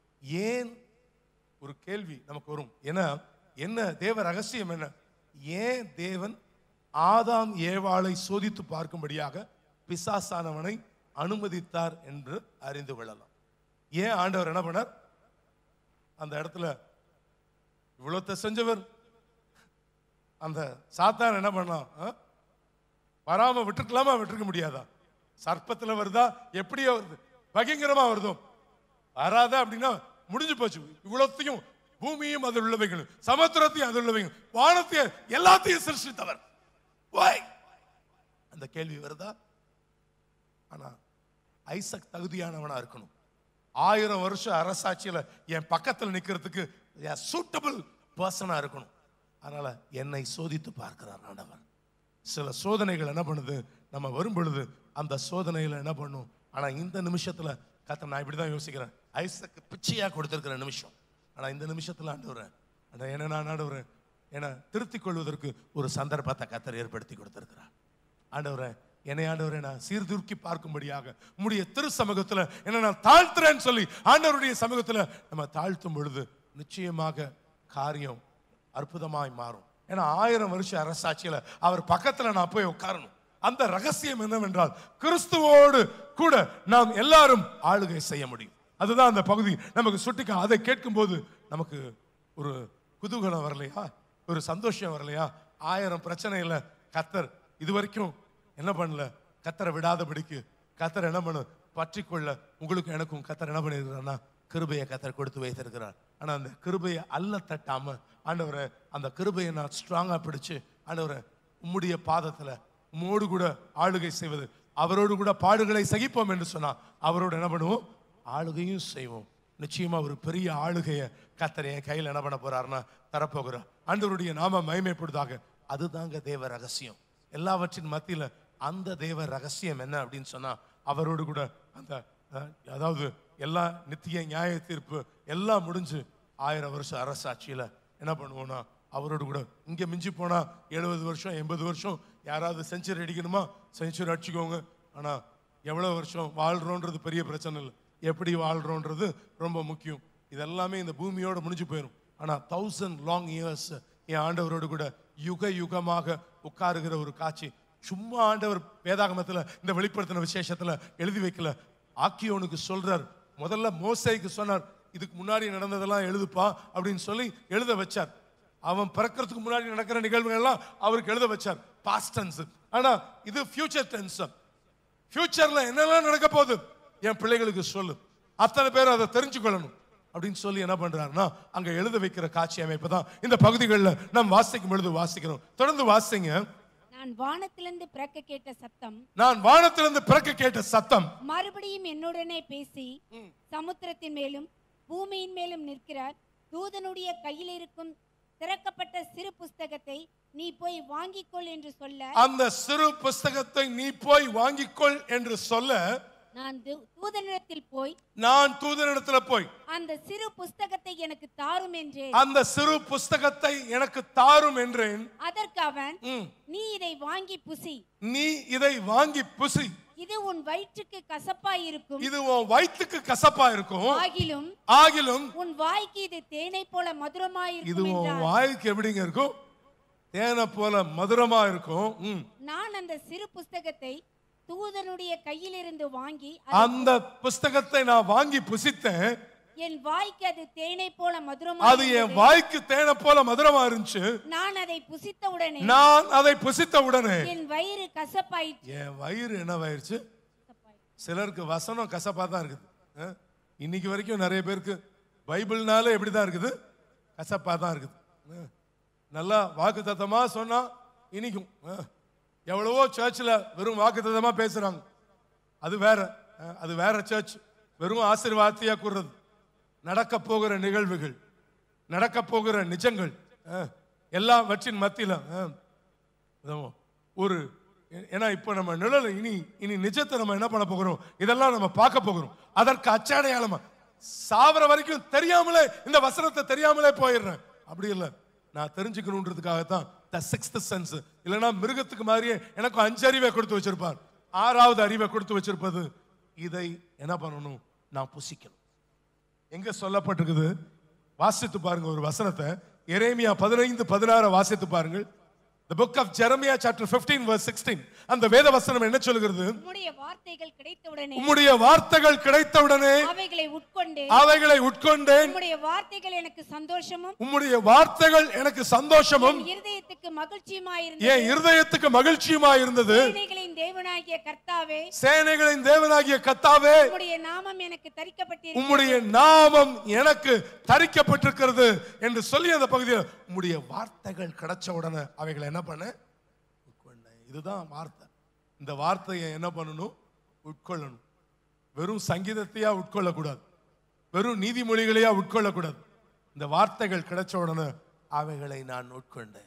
ஏன் ஒரு கேள்வி நமக்கு வரும் ஏன்னா என்ன தேவ ரகசியம் என்ன ஏன் தேவன் ஆதாம் ஏவாளை சோதித்து பார்க்கும்படியாக பிசாசானவனை அனுமதித்தார் என்று அறிந்து கொள்ளலாம் ஏன் ஆண்டவர் என்ன பண்ணார் அந்த இடத்துல இவ்வளோத்த செஞ்சவர் அந்த சாத்தான் என்ன பண்ணான் ஆ? வராம விட்டுருக்கலாமா விட்டுருக்க முடியாதா சர்ப்பத்துல வருதா எப்படியோ வருது பயங்கரமா வருதோ வராத அப்படின்னா முடிஞ்சு போச்சு இவ்வளோத்தையும் பூமியும் அதில் உள்ளவைகள் சமுத்திரத்தையும் அதில் உள்ளவைகள் வானத்தையும் எல்லாத்தையும் சிருஷ்டித்தவர் Why? அந்த கேள்வி வருதா ஆனா ஐசக் தகுதியானவனா இருக்கணும் ஆயிரம் வருஷம் அரசாட்சியில என் பக்கத்துல நிக்கிறதுக்கு சூட்டபிள் பர்சனா இருக்கணும் அதனால என்னை சோதித்து பார்க்கிறார் ஆண்டவர் சில சோதனைகள் என்ன பண்ணுது நம்ம வரும் பொழுது அந்த சோதனையில என்ன பண்ணும் ஆனா இந்த நிமிஷத்துல கத்த நான் இப்படிதான் யோசிக்கிறேன் ஐசக்கு பிச்சையா கொடுத்திருக்கிற நிமிஷம் ஆனா இந்த நிமிஷத்துல ஆண்டவரேன் ஆனா என்ன நான் ஆண்டவரேன் என திருத்திக் கொள்வதற்கு ஒரு சந்தர்ப்பத்தை கத்தர் ஏற்படுத்தி கொடுத்திருக்கிறார் ஆண்டவரே என்னை ஆண்டவரை நான் சீர்தூக்கி பார்க்கும்படியாக உம்முடைய திரு சமூகத்துல என்ன நான் தாழ்த்துறேன்னு சொல்லி ஆண்டவருடைய சமூகத்துல நம்ம தாழ்த்தும் பொழுது நிச்சயமாக காரியம் அற்புதமாய் மாறும் ஏன்னா ஆயிரம் வருஷம் அரசாட்சியில அவர் பக்கத்துல நான் போய் உட்காரணும் அந்த ரகசியம் என்னவென்றால் கிறிஸ்துவோடு கூட நாம் எல்லாரும் ஆளுகை செய்ய முடியும் அதுதான் அந்த பகுதி நமக்கு சுட்டிக்க அதை கேட்கும்போது நமக்கு ஒரு குதூகலம் வரலையா ஒரு சந்தோஷம் வரலையா ஆயிரம் பிரச்சனை இல்ல கத்தர் இது வரைக்கும் என்ன பண்ணல கத்தரை விடாதபடிக்கு கத்தர் என்ன பண்ணு பற்றி கொள்ள உங்களுக்கு எனக்கும் கத்தர் என்ன பண்ணிருக்கிறார்னா கிருபையை கத்தர் கொடுத்து வைத்திருக்கிறார் ஆனா அந்த கிருபையை அல்ல தட்டாம ஆண்டவரை அந்த கிருபையை நான் ஸ்ட்ராங்கா பிடிச்சு ஆண்டவரை உம்முடைய பாதத்துல உம்மோடு கூட ஆளுகை செய்வது அவரோடு கூட பாடுகளை சகிப்போம் என்று சொன்னா அவரோடு என்ன பண்ணுவோம் ஆளுகையும் செய்வோம் நிச்சயமா ஒரு பெரிய ஆளுகையை கத்தர் என் கையில் என்ன பண்ண போறாருன்னா தரப்போகிறார் ஆண்டவருடைய நாம மகிமைப்படுதாக அதுதாங்க தேவ ரகசியம் எல்லாவற்றின் மத்தியில அந்த தேவ ரகசியம் என்ன அப்படின்னு சொன்னா அவரோடு கூட அந்த அஹ், அதாவது எல்லா நித்திய நியாய தீர்ப்பு எல்லாம் முடிஞ்சு ஆயிரம் வருஷம் அரசாட்சியில என்ன பண்ணுவோம்னா அவரோடு கூட இங்க மிஞ்சி போனா எழுபது வருஷம் எண்பது வருஷம் யாராவது செஞ்சுரி அடிக்கணுமா செஞ்சுரி அடிச்சுக்கோங்க ஆனா எவ்வளவு வருஷம் வாழ்றோன்றது பெரிய பிரச்சனை இல்லை எப்படி வாழ்றோன்றது ரொம்ப முக்கியம் இதெல்லாமே இந்த பூமியோட முடிஞ்சு போயிடும் ஆனா தௌசண்ட் லாங் இயர்ஸ் என் ஆண்டவரோடு கூட யுக யுகமாக உட்காருகிற ஒரு காட்சி சும்மா ஆண்டவர் வேதாகமத்துல இந்த வெளிப்படுத்தின விசேஷத்துல எழுதி வைக்கல ஆக்கியோனுக்கு சொல்றார் முதல்ல மோசைக்கு சொன்னார் இதுக்கு முன்னாடி நடந்ததெல்லாம் எழுதுப்பா அப்படின்னு சொல்லி எழுத வச்சார் அவன் பிறக்கிறதுக்கு முன்னாடி நடக்கிற நிகழ்வுகள் எல்லாம் அவருக்கு எழுத வச்சார் பாஸ்ட் டென்ஸ் ஆனா இது ஃபியூச்சர் டென்ஸ் ஃபியூச்சர்ல என்னெல்லாம் நடக்க போகுது என் பிள்ளைகளுக்கு சொல்லு அத்தனை பேர் அதை தெரிஞ்சுக்கொள்ளணும் அப்படின்னு சொல்லி என்ன பண்றாருன்னா அங்க எழுத வைக்கிற காட்சி அமைப்பு தான் இந்த பகுதிகளில் நாம் வாசிக்கும் பொழுது வாசிக்கிறோம் தொடர்ந்து வாசிங்க நான் வானத்திலிருந்து பிறக்க கேட்ட சத்தம் நான் வானத்திலிருந்து பிறக்க கேட்ட சத்தம் மறுபடியும் என்னுடனே பேசி சமுத்திரத்தின் மேலும் பூமியின் மேலும் நிற்கிற தூதனுடைய கையில் இருக்கும் திறக்கப்பட்ட சிறு புஸ்தகத்தை நீ போய் வாங்கிக்கொள் என்று சொல்ல அந்த சிறு புஸ்தகத்தை நீ போய் வாங்கிக்கொள் என்று சொல்ல நான் தூ- தூதனிடத்தில் போய் நான் தூதனிடத்துல போய் அந்த சிறு புஸ்தகத்தை எனக்கு தாரும் என்றேன் அந்த சிறு புஸ்தகத்தை எனக்கு தாரும் என்றேன் அதற்கு அவன் ம். நீ இதை வாங்கி புசி நீ இதை வாங்கி புசி இது உன் வயிற்றுக்கு கசப்பாயிருக்கும் இது உன் வயிற்றுக்கு கசப்பா இருக்கும் ஆகிலும் ஆகிலும் உன் வாய்க்கு இது தேனை போல இது மதுரமாயிருக்கும் உன் என்றார் வாய்க்கு எப்படிங்க இருக்கும் தேனை போல மதுரமா இருக்கும் ம். நான் அந்த சிறு புஸ்தகத்தை தூதனுடைய கையிலிருந்து வாங்கி அந்த புஸ்தகத்தை நான் வாங்கி புசித்தேன் என் வாய்க்கு அது தேனை போல அது மதுரமாக என் வாய்க்கு தேனை போல மதுரமா இருந்துச்சு நான் அதை புசித்த உடனே நான் அதை புசித்த உடனே என் வயிறு கசப்பாயிற்று என் வயிறு என்னவாயிருச்சு சிலருக்கு வசனம் கசப்பா தான் இருக்குது அஹ்? இன்னைக்கு வரைக்கும் நிறைய பேருக்கு பைபிள்னால எப்படி தான் இருக்குது கசப்பா தான் இருக்குது அஹ்? நல்லா வாக்கு தத்தமா சொன்னா இனிக்கும் அஹ்? எவ்வளவோ சர்ச்சில் வெறும் வாக்கு தத்தமா பேசுறாங்க அது வேற அஹ்? அது வேற சர்ச் வெறும் ஆசீர்வாதத்தையா கூறுறது நடக்க போகிற நிகழ்வுகள் நடக்க போகிற நிஜங்கள் அஹ்? எல்லாவற்றின் மத்தியில அஹ், இதோ ஒரு ஏ- ஏன்னா இப்போ நம்ம நிழல் இனி இனி நிஜத்தை நம்ம என்ன பண்ண போகிறோம் இதெல்லாம் நம்ம பார்க்க போகிறோம் அதற்கு அச்சடையாளமா சாவர வரைக்கும் தெரியாமலே இந்த வசனத்தை தெரியாமலே போயிடுறேன் அப்படி இல்லை நான் தெரிஞ்சுக்கணுன்றதுக்காகத்தான் த சிக்ஸ்த் சென்ஸ் இல்லைன்னா மிருகத்துக்கு மாதிரியே எனக்கு அஞ்சு அறிவை கொடுத்து வச்சிருப்பார் ஆறாவது அறிவை கொடுத்து வச்சிருப்பது இதை என்ன பண்ணணும் நான் புசிக்கணும் எங்க சொல்லப்பட்டிருக்குது வாசித்து பாருங்க ஒரு வசனத்தை எரேமியா பதினைந்து பதினாறு வாசித்து பாருங்கள் the book of jeremiah chapter 15 verse 16 அந்த வேத வசனம் என்ன சொல்கிறது உம்முடைய வார்த்தைகள் கிடைத்தவுடனே உம்முடைய வார்த்தைகள் கிடைத்தவுடனே அவைகளை அவைகளை உட்கொண்டு அவைகளை உட்கொண்டேன் உம்முடைய வார்த்தைகள் எனக்கு சந்தோஷமும் உம்முடைய வார்த்தைகள் எனக்கு சந்தோஷமும் என் இருதயத்துக்கு மகிழ்ச்சியுமாயிருந்தது என் இருதயத்துக்கு மகிழ்ச்சியுமா இருந்தது சேனைகளின் தேவனாகிய கர்த்தாவே சேனைகளின் தேவனாகிய கத்தாவே உம்முடைய நாமம் எனக்கு தரிக்கப்பட்டிருக்கிறது உம்முடைய நாமம் எனக்கு தரிக்கப்பட்டிருக்கிறது என்று சொல்லி அந்த பகுதியில் உம்முடைய வார்த்தைகள் கிடைச்ச உடனே அவைகளை என்ன பண்ண உட்கொண்டேன் இதுதான் வார்த்தை இந்த வார்த்தையை என்ன பண்ணணும் உட்கொள்ளணும் வெறும் சங்கீதத்தையா உட்கொள்ளக்கூடாது வெறும் நீதிமொழிகளையா உட்கொள்ளக்கூடாது இந்த வார்த்தைகள் கிடைச்ச உடனே அவைகளை நான் உட்கொண்டேன்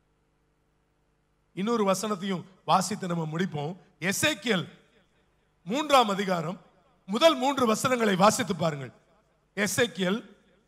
இன்னொரு வசனத்தையும் வாசித்து நம்ம முடிப்போம் எசேக்கியல் மூன்றாம் அதிகாரம் முதல் மூன்று வசனங்களை வாசித்து பாருங்கள் எசேக்கியல்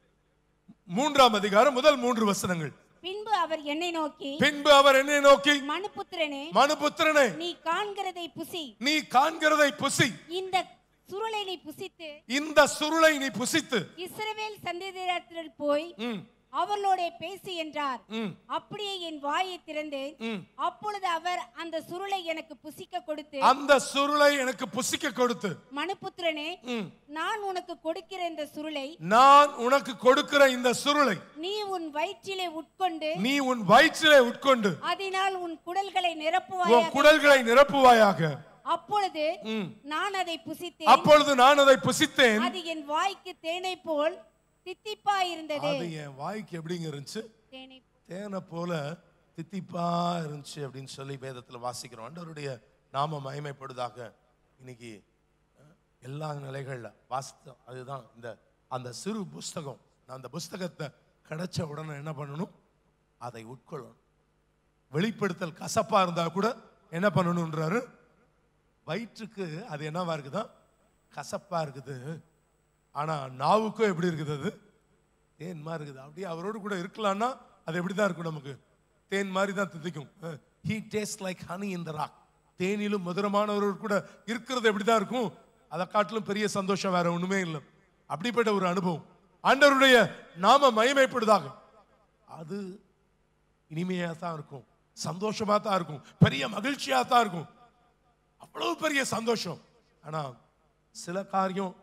மூன்றாம் அதிகாரம் முதல் மூன்று வசனங்கள் பின்பு அவர் என்னை நோக்கி பின்பு அவர் என்னை நோக்கி மனுபுத்திரனே மனுபுத்திரனே நீ காண்கிறதை புசி நீ காண்கிறதை புசி இந்த சுருளை நீ புசித்து இந்த சுருளை நீ புசித்து இஸ்ரவேல் சந்ததியிடத்தில் போய் ம், அவர்களோட பேசு என்றார் ம், அப்படியே என் வாயை திறந்தேன் ம். அப்பொழுது அவர் அந்த சுருளை எனக்கு புசிக்க கொடுத்து அந்த சுருளை எனக்கு புசிக்க கொடுத்து மனுபுத்திரனே ம், நான் உனக்கு கொடுக்கிற இந்த சுருளை நான் உனக்கு கொடுக்கிற இந்த சுருளை நீ உன் வயிற்றிலே உட்கொண்டு நீ உன் வயிற்றிலே உட்கொண்டு அதனால் உன் குடல்களை உன் நிரப்புவாயாக குடல்களை நிரப்புவாயாக அப்பொழுது ம். நான் அதை புசித்தேன் அப்பொழுது நான் அதை புசித்தேன் அது என் வாய்க்கு தேனை போல் தித்திப்பா இருந்தது அது என் வாய்க்கு எப்படிங்க இருந்துச்சு தேனை தேனை போல தித்திப்பா இருந்துச்சு அப்படின்னு சொல்லி வேதத்துல வாசிக்கிறோம் ஆண்டவருடைய நாம மகிமைப்படுதாக இன்னைக்கு அஹ், எல்லா நிலைகள்ல வாசித்தோம் அதுதான் இந்த அந்த சிறு புஸ்தகம் நான் அந்த புஸ்தகத்தை கிடைச்ச உடனே என்ன பண்ணணும் அதை உட்கொள்ளணும் வெளிப்படுத்தல் கசப்பா இருந்தா கூட என்ன பண்ணணும்ன்றாரு வயிற்றுக்கு அது என்னவா இருக்குதா கசப்பா இருக்குது ஆனா நாவுக்கும் எப்படி இருக்குது அது தேன் மாதிரி இருக்குது அப்படியே அவரோடு கூட இருக்கலாம்னா அது எப்படி தான் இருக்கும் நமக்கு தேன் மாதிரி தான் தித்திக்கும் he taste like honey in the rock தேனிலும் மதுரமானவரோடு கூட இருக்கிறது எப்படி தான் இருக்கும் அதை காட்டிலும் பெரிய சந்தோஷம் வேற ஒண்ணுமே இல்லை அப்படிப்பட்ட ஒரு அனுபவம் ஆண்டவருடைய நாம மகிமைப்படுதாக அது இனிமையா தான் இருக்கும் சந்தோஷமா தான் இருக்கும் பெரிய மகிழ்ச்சியா தான் இருக்கும் அவ்வளவு பெரிய சந்தோஷம் ஆனா சில காரியம்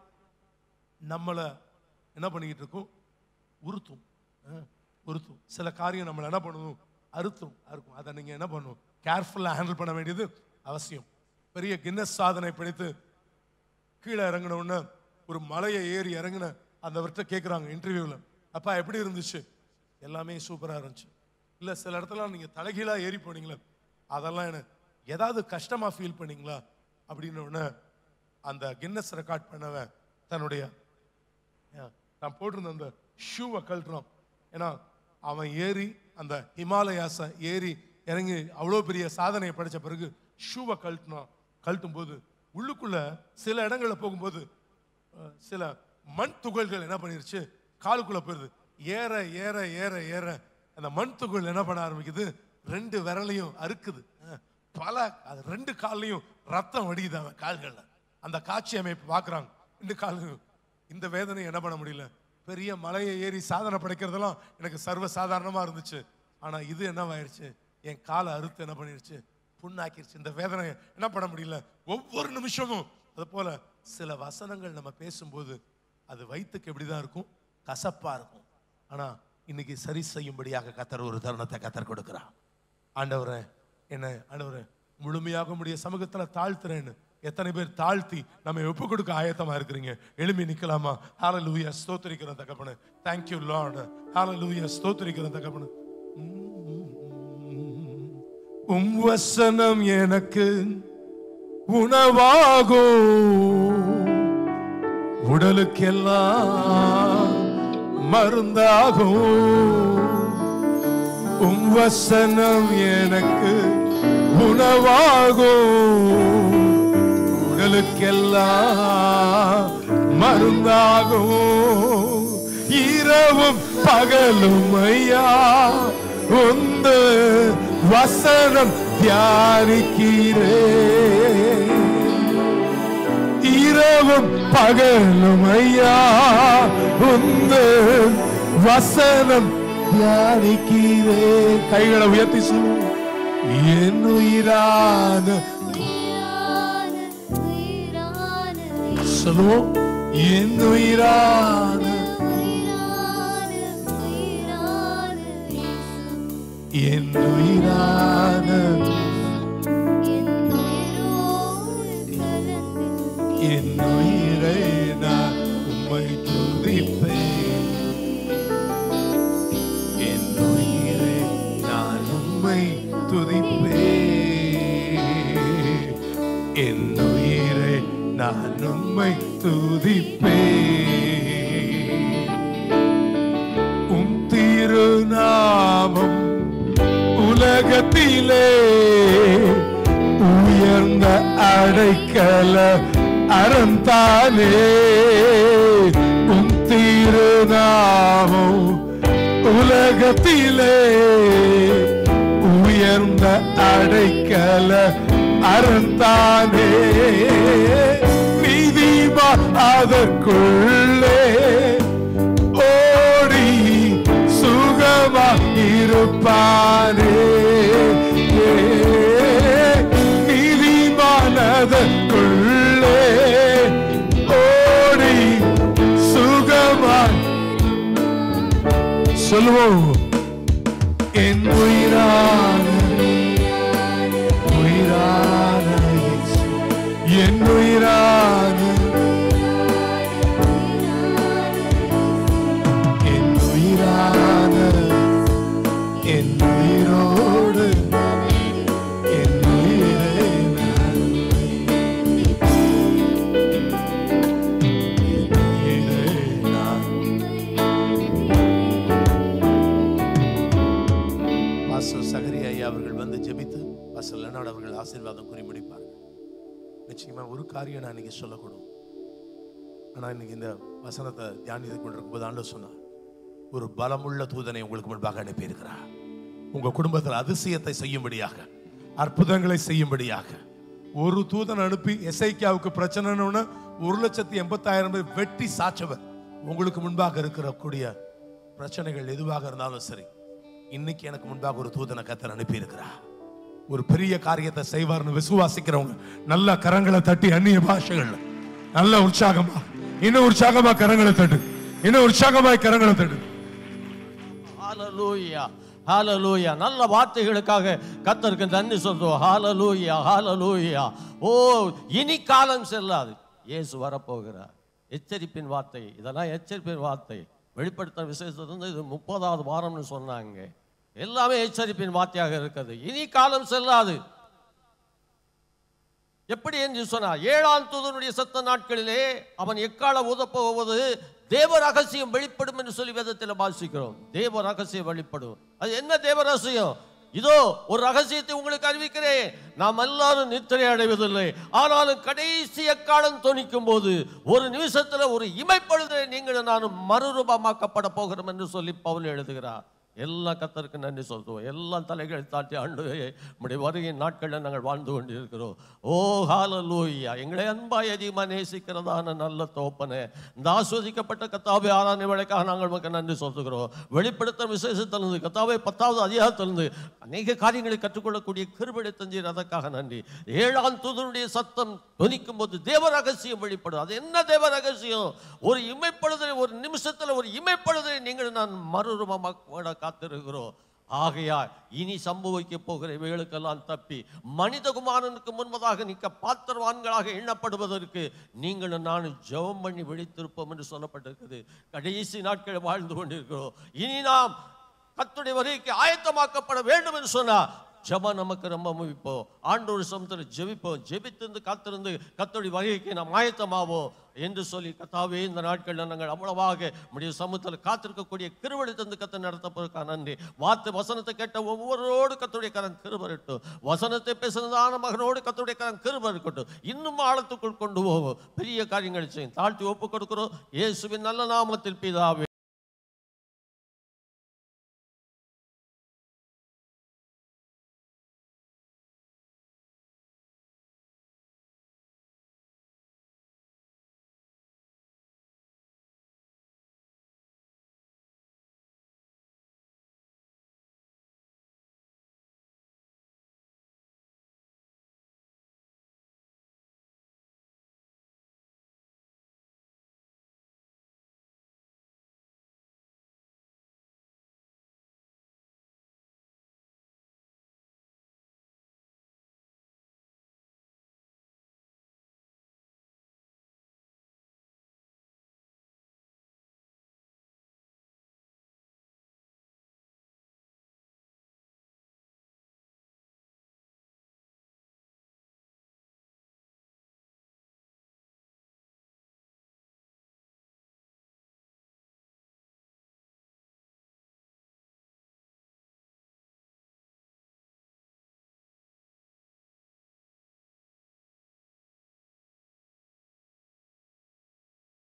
நம்மளை என்ன பண்ணிக்கிட்டு இருக்கும் உறுத்தும் அஹ், உறுத்தும் சில காரியம் நம்மளை என்ன பண்ணணும் அறுத்தும் அறுக்கும் அதை நீங்க என்ன பண்ணணும் கேர்ஃபுல்லாக ஹேண்டில் பண்ண வேண்டியது அவசியம் பெரிய கின்னஸ் சாதனை பிடித்து கீழே இறங்கின உடனே ஒரு மலையை ஏறி இறங்கின அந்தவர்கிட்ட கேட்குறாங்க இன்டர்வியூவில் அப்பா எப்படி இருந்துச்சு எல்லாமே சூப்பராக இருந்துச்சு இல்லை சில இடத்துல நீங்கள் தலைகீழாக ஏறி போனீங்களே அதெல்லாம் எனக்கு ஏதாவது கஷ்டமாக ஃபீல் பண்ணீங்களா அப்படின்னு உடனே அந்த கின்னஸ் ரெக்கார்ட் பண்ணவன் தன்னுடைய ஏன், நான் போட்டிருந்த அந்த ஷூவை கழட்டுறான் ஏன்னா அவன் ஏறி அந்த ஹிமாலயாஸை ஏறி இறங்கி அவ்வளோ பெரிய சாதனையை படிச்ச பிறகு ஷூவை கழட்டினான் கழட்டும் போது உள்ளுக்குள்ள சில இடங்கள்ல போகும்போது அஹ், சில மண் துகள்கள் என்ன பண்ணிருச்சு காலுக்குள்ள போயிருது ஏற ஏற ஏற ஏற அந்த மண் துகள் என்ன பண்ண ஆரம்பிக்குது ரெண்டு விரலையும் அறுக்குது அஹ், பல அது ரெண்டு கால்லையும் ரத்தம் வடியுது அவன் கால்கள்ல அந்த காட்சி அமைப்பு பார்க்கறாங்க ரெண்டு கால்லையும் இந்த வேதனை என்ன பண்ண முடியல பெரிய மலையை ஏறி சாதனை படைக்கிறதெல்லாம் எனக்கு சர்வ சாதாரணமா இருந்துச்சு ஆனா இது என்னவாயிருச்சு என் காலை அறுத்து என்ன பண்ணிருச்சு புண்ணாக்கிருச்சு இந்த வேதனை என்ன பண்ண முடியல ஒவ்வொரு நிமிஷமும் அது போல சில வசனங்கள் நம்ம பேசும்போது அது வயிற்றுக்கு எப்படிதான் இருக்கும் கசப்பா இருக்கும் ஆனா இன்னைக்கு சரி செய்யும்படியாக கத்தர் ஒரு தருணத்தை கத்தர் கொடுக்கிறார் ஆண்டவரே என்ன ஆண்டவரே முழுமையாக உம்முடைய சமூகத்துல தாழ்த்துறேன்னு எத்தனை பேர் தாழ்த்தி நம்ம ஒப்பு கொடுக்க ஆயத்தமா இருக்கிறீங்க எழுப்பி நிக்கலாமா ஹalleluya ஸ்தோத்திரிக்கிறோம் தகப்பனே thank you lord ஹalleluya ஸ்தோத்திரிக்கிறோம் தகப்பனே உம் வசனம் எனக்கு உணவாகும் உடலுக்கெல்லாம் மருந்தாகும் உம் வசனம் எனக்கு உணவாகும் உடலுக்கெல்லாம் மருந்தாகும் இரவும் பகலும் ஐயா உந்து வசனம் தியானிக்கிறேன் இரவும் பகலும் ஐயா உந்து வசனம் தியானிக்கிறே கைகளை உயர்த்தி சொல்லு என் உயிரான சொல்லுவோம் என் உயிரான என் உயிரான என் உயிரை நான் உம்மை துதிப்பேன் என் உயிரை நான் உம்மை துதிப்பேன் என் உயிரை நான் உம்மை துதிப்பேன் உம் திருநாமம் உலகத்திலே உயர்ந்த அடைக்கல அறந்தானே உம் திருநாமம் உலகத்திலே உயர்ந்த அடைக்கல அறந்தானே நீதிமா அதற்குள்ளே ஓடி சுகமா இருப்பானே நீதிமானதற்குள்ளே ஓடி சுகமா சொல்லுவோம் என் உயிரான உயிரான இயேசு, என் உயிரான என் உயிரான என் உயிரோடு என் உயிரை நான் என் உயிரை நான் பாஸ்டர் சகரி ஐயா அவர்கள் வந்து ஜெபித்து பாஸ்டர் லெனார்ட் அவர்கள் ஆசீர்வாதம் கூறி முடிப்பார்கள் நிச்சயமா ஒரு காரியம் நான் இன்னைக்கு சொல்லக்கூடும் ஆனா இன்னைக்கு இந்த வசனத்தை தியானித்து கொண்டிருக்கும் போது ஆண்டு சொன்னார் ஒரு பலமுள்ள தூதனை உங்களுக்கு முன்பாக அனுப்பியிருக்கிறார் உங்க குடும்பத்தில் அதிசயத்தை செய்யும்படியாக அற்புதங்களை செய்யும்படியாக ஒரு தூதன் அனுப்பி எஸ்ஐக்கியாவுக்கு பிரச்சனைன்னு ஒரு லட்சத்தி எண்பத்தாயிரம் பேர் வெட்டி சாச்சவர் உங்களுக்கு முன்பாக இருக்கிற கூடிய பிரச்சனைகள் எதுவாக இருந்தாலும் சரி இன்னைக்கு எனக்கு முன்பாக ஒரு தூதனை கத்தர் அனுப்பி இருக்கிறார் ஒரு பெரிய காரியத்தை செய்வார்னு விசுவாசிக்கிறவங்க நல்ல கரங்களை தட்டி அந்நிய பாஷைகள்ல நல்ல உற்சாகமா இன்னும் உற்சாகமா கரங்களை தட்டு இன்னும் உற்சாகமாய் கரங்களை தட்டு ஹalleluya ஹalleluya நல்ல வார்த்தைகளுக்காக கர்த்தருக்கு நன்றி சொல்றோம் ஹalleluya ஹalleluya ஓ இனி காலம் செல்லாது இயேசு வரப்போகிறார் எச்சரிப்பின் வார்த்தை இதெல்லாம் எச்சரிப்பின் வார்த்தை வெளிப்படுத்த விசேஷத்துல இது முப்பதாவது வாரம்னு சொன்னாங்க எல்லாமே எச்சரிப்பின் வார்த்தையாக இருக்குது இனி காலம் செல்லாது எப்படி என்று சொன்னார் ஏழாம் தூதனுடைய சத்த நாட்களிலே அவன் எக்கால ஊதப்போவது தேவ ரகசியம் வெளிப்படும் என்று சொல்லி வேதத்தில் வாசிக்கிறோம் தேவ ரகசியம் வெளிப்படும் அது என்ன தேவ ரகசியம் இதோ ஒரு ரகசியத்தை உங்களுக்கு அறிவிக்கிறேன் நாம் எல்லாரும் நித்திரை அடைவதில்லை ஆனாலும் கடைசி எக்காலம் தொனிக்கும் போது ஒரு நிமிஷத்துல ஒரு இமைப்பொழுது நீங்கள் நானும் மறுரூபமாக்கப்பட போகிறோம் என்று சொல்லி பவுல் எழுதுகிறார் எல்லா கத்தருக்கு நன்றி சொல்றோம் எல்லாம் தலைகளை தாட்டி ஆண்டு நம்முடைய வருகை நாட்களில் நாங்கள் வாழ்ந்து கொண்டிருக்கிறோம் ஓ ஹalleluya எங்களை அன்பாய் அதிகமாக நேசிக்கிறதான நல்ல தோப்பனே இந்த ஆஸ்வதிக்கப்பட்ட கத்தாவை ஆராதனை வேலைக்காக நாங்கள் உமக்கு நன்றி சொல்லுகிறோம் வெளிப்படுத்த விசேஷத்திலிருந்து கத்தாவை பத்தாவது அதிகாரத்திலிருந்து அநேக காரியங்களை கற்றுக்கொள்ளக்கூடிய கிருபடை தஞ்சீர் அதற்காக நன்றி ஏழாம் தூதனுடைய சத்தம் தொனிக்கும் போது தேவ ரகசியம் வெளிப்படும் அது என்ன தேவ ரகசியம் ஒரு இமைப்பொழுதை ஒரு நிமிஷத்துல ஒரு இமைப்பொழுதை நீங்கள் நான் மறுரூபமாக காத்திருக்கிறோம் ஆகையால் இனி சம்பவிக்க போகிற இவைகளுக்கெல்லாம் தப்பி மனிதகுமாரனுக்கு முன்பதாக நிற்க பாத்திரவான்களாக எண்ணப்படுவதற்கு நீங்களும் நானும் ஜெபம் பண்ணி விழித்திருப்போம் என்று சொல்லப்பட்டிருக்குது கடைசி நாட்கள் வாழ்ந்து கொண்டிருக்கிறோம் இனி நாம் கத்துடைய வருகைக்கு ஆயத்தமாக்கப்பட வேண்டும் என்று சொன்னார் ஜெபம் நமக்கு ரொம்ப முவிப்போம் ஆண்டோர் சமத்தில் ஜெபிப்போம் ஜெபித்திருந்து காத்திருந்து கத்தோடைய வருகைக்கு நாம் ஆயத்தமாவோம் என்று சொல்லி கத்தாவே இந்த நாட்களில் நாங்கள் அவ்வளவாக முடிய சமூகத்தில் காத்திருக்கக்கூடிய கிருவழி தந்து கத்தை நடத்தப்போருக்கா நன்றி வார்த்தை வசனத்தை கேட்ட ஒவ்வொருவரோடு கத்துடைய கரம் கிருபரட்டும் வசனத்தை பேசுனதான மகனோடு கத்துடைய கரம் கிருப இருக்கட்டும் இன்னும் ஆழத்துக்குள் கொண்டு போவோம் பெரிய காரியங்கள் செய்யும் தாழ்த்தி ஒப்பு கொடுக்கிறோம் இயேசுவின் நல்ல நாமத்தில் பிதாவே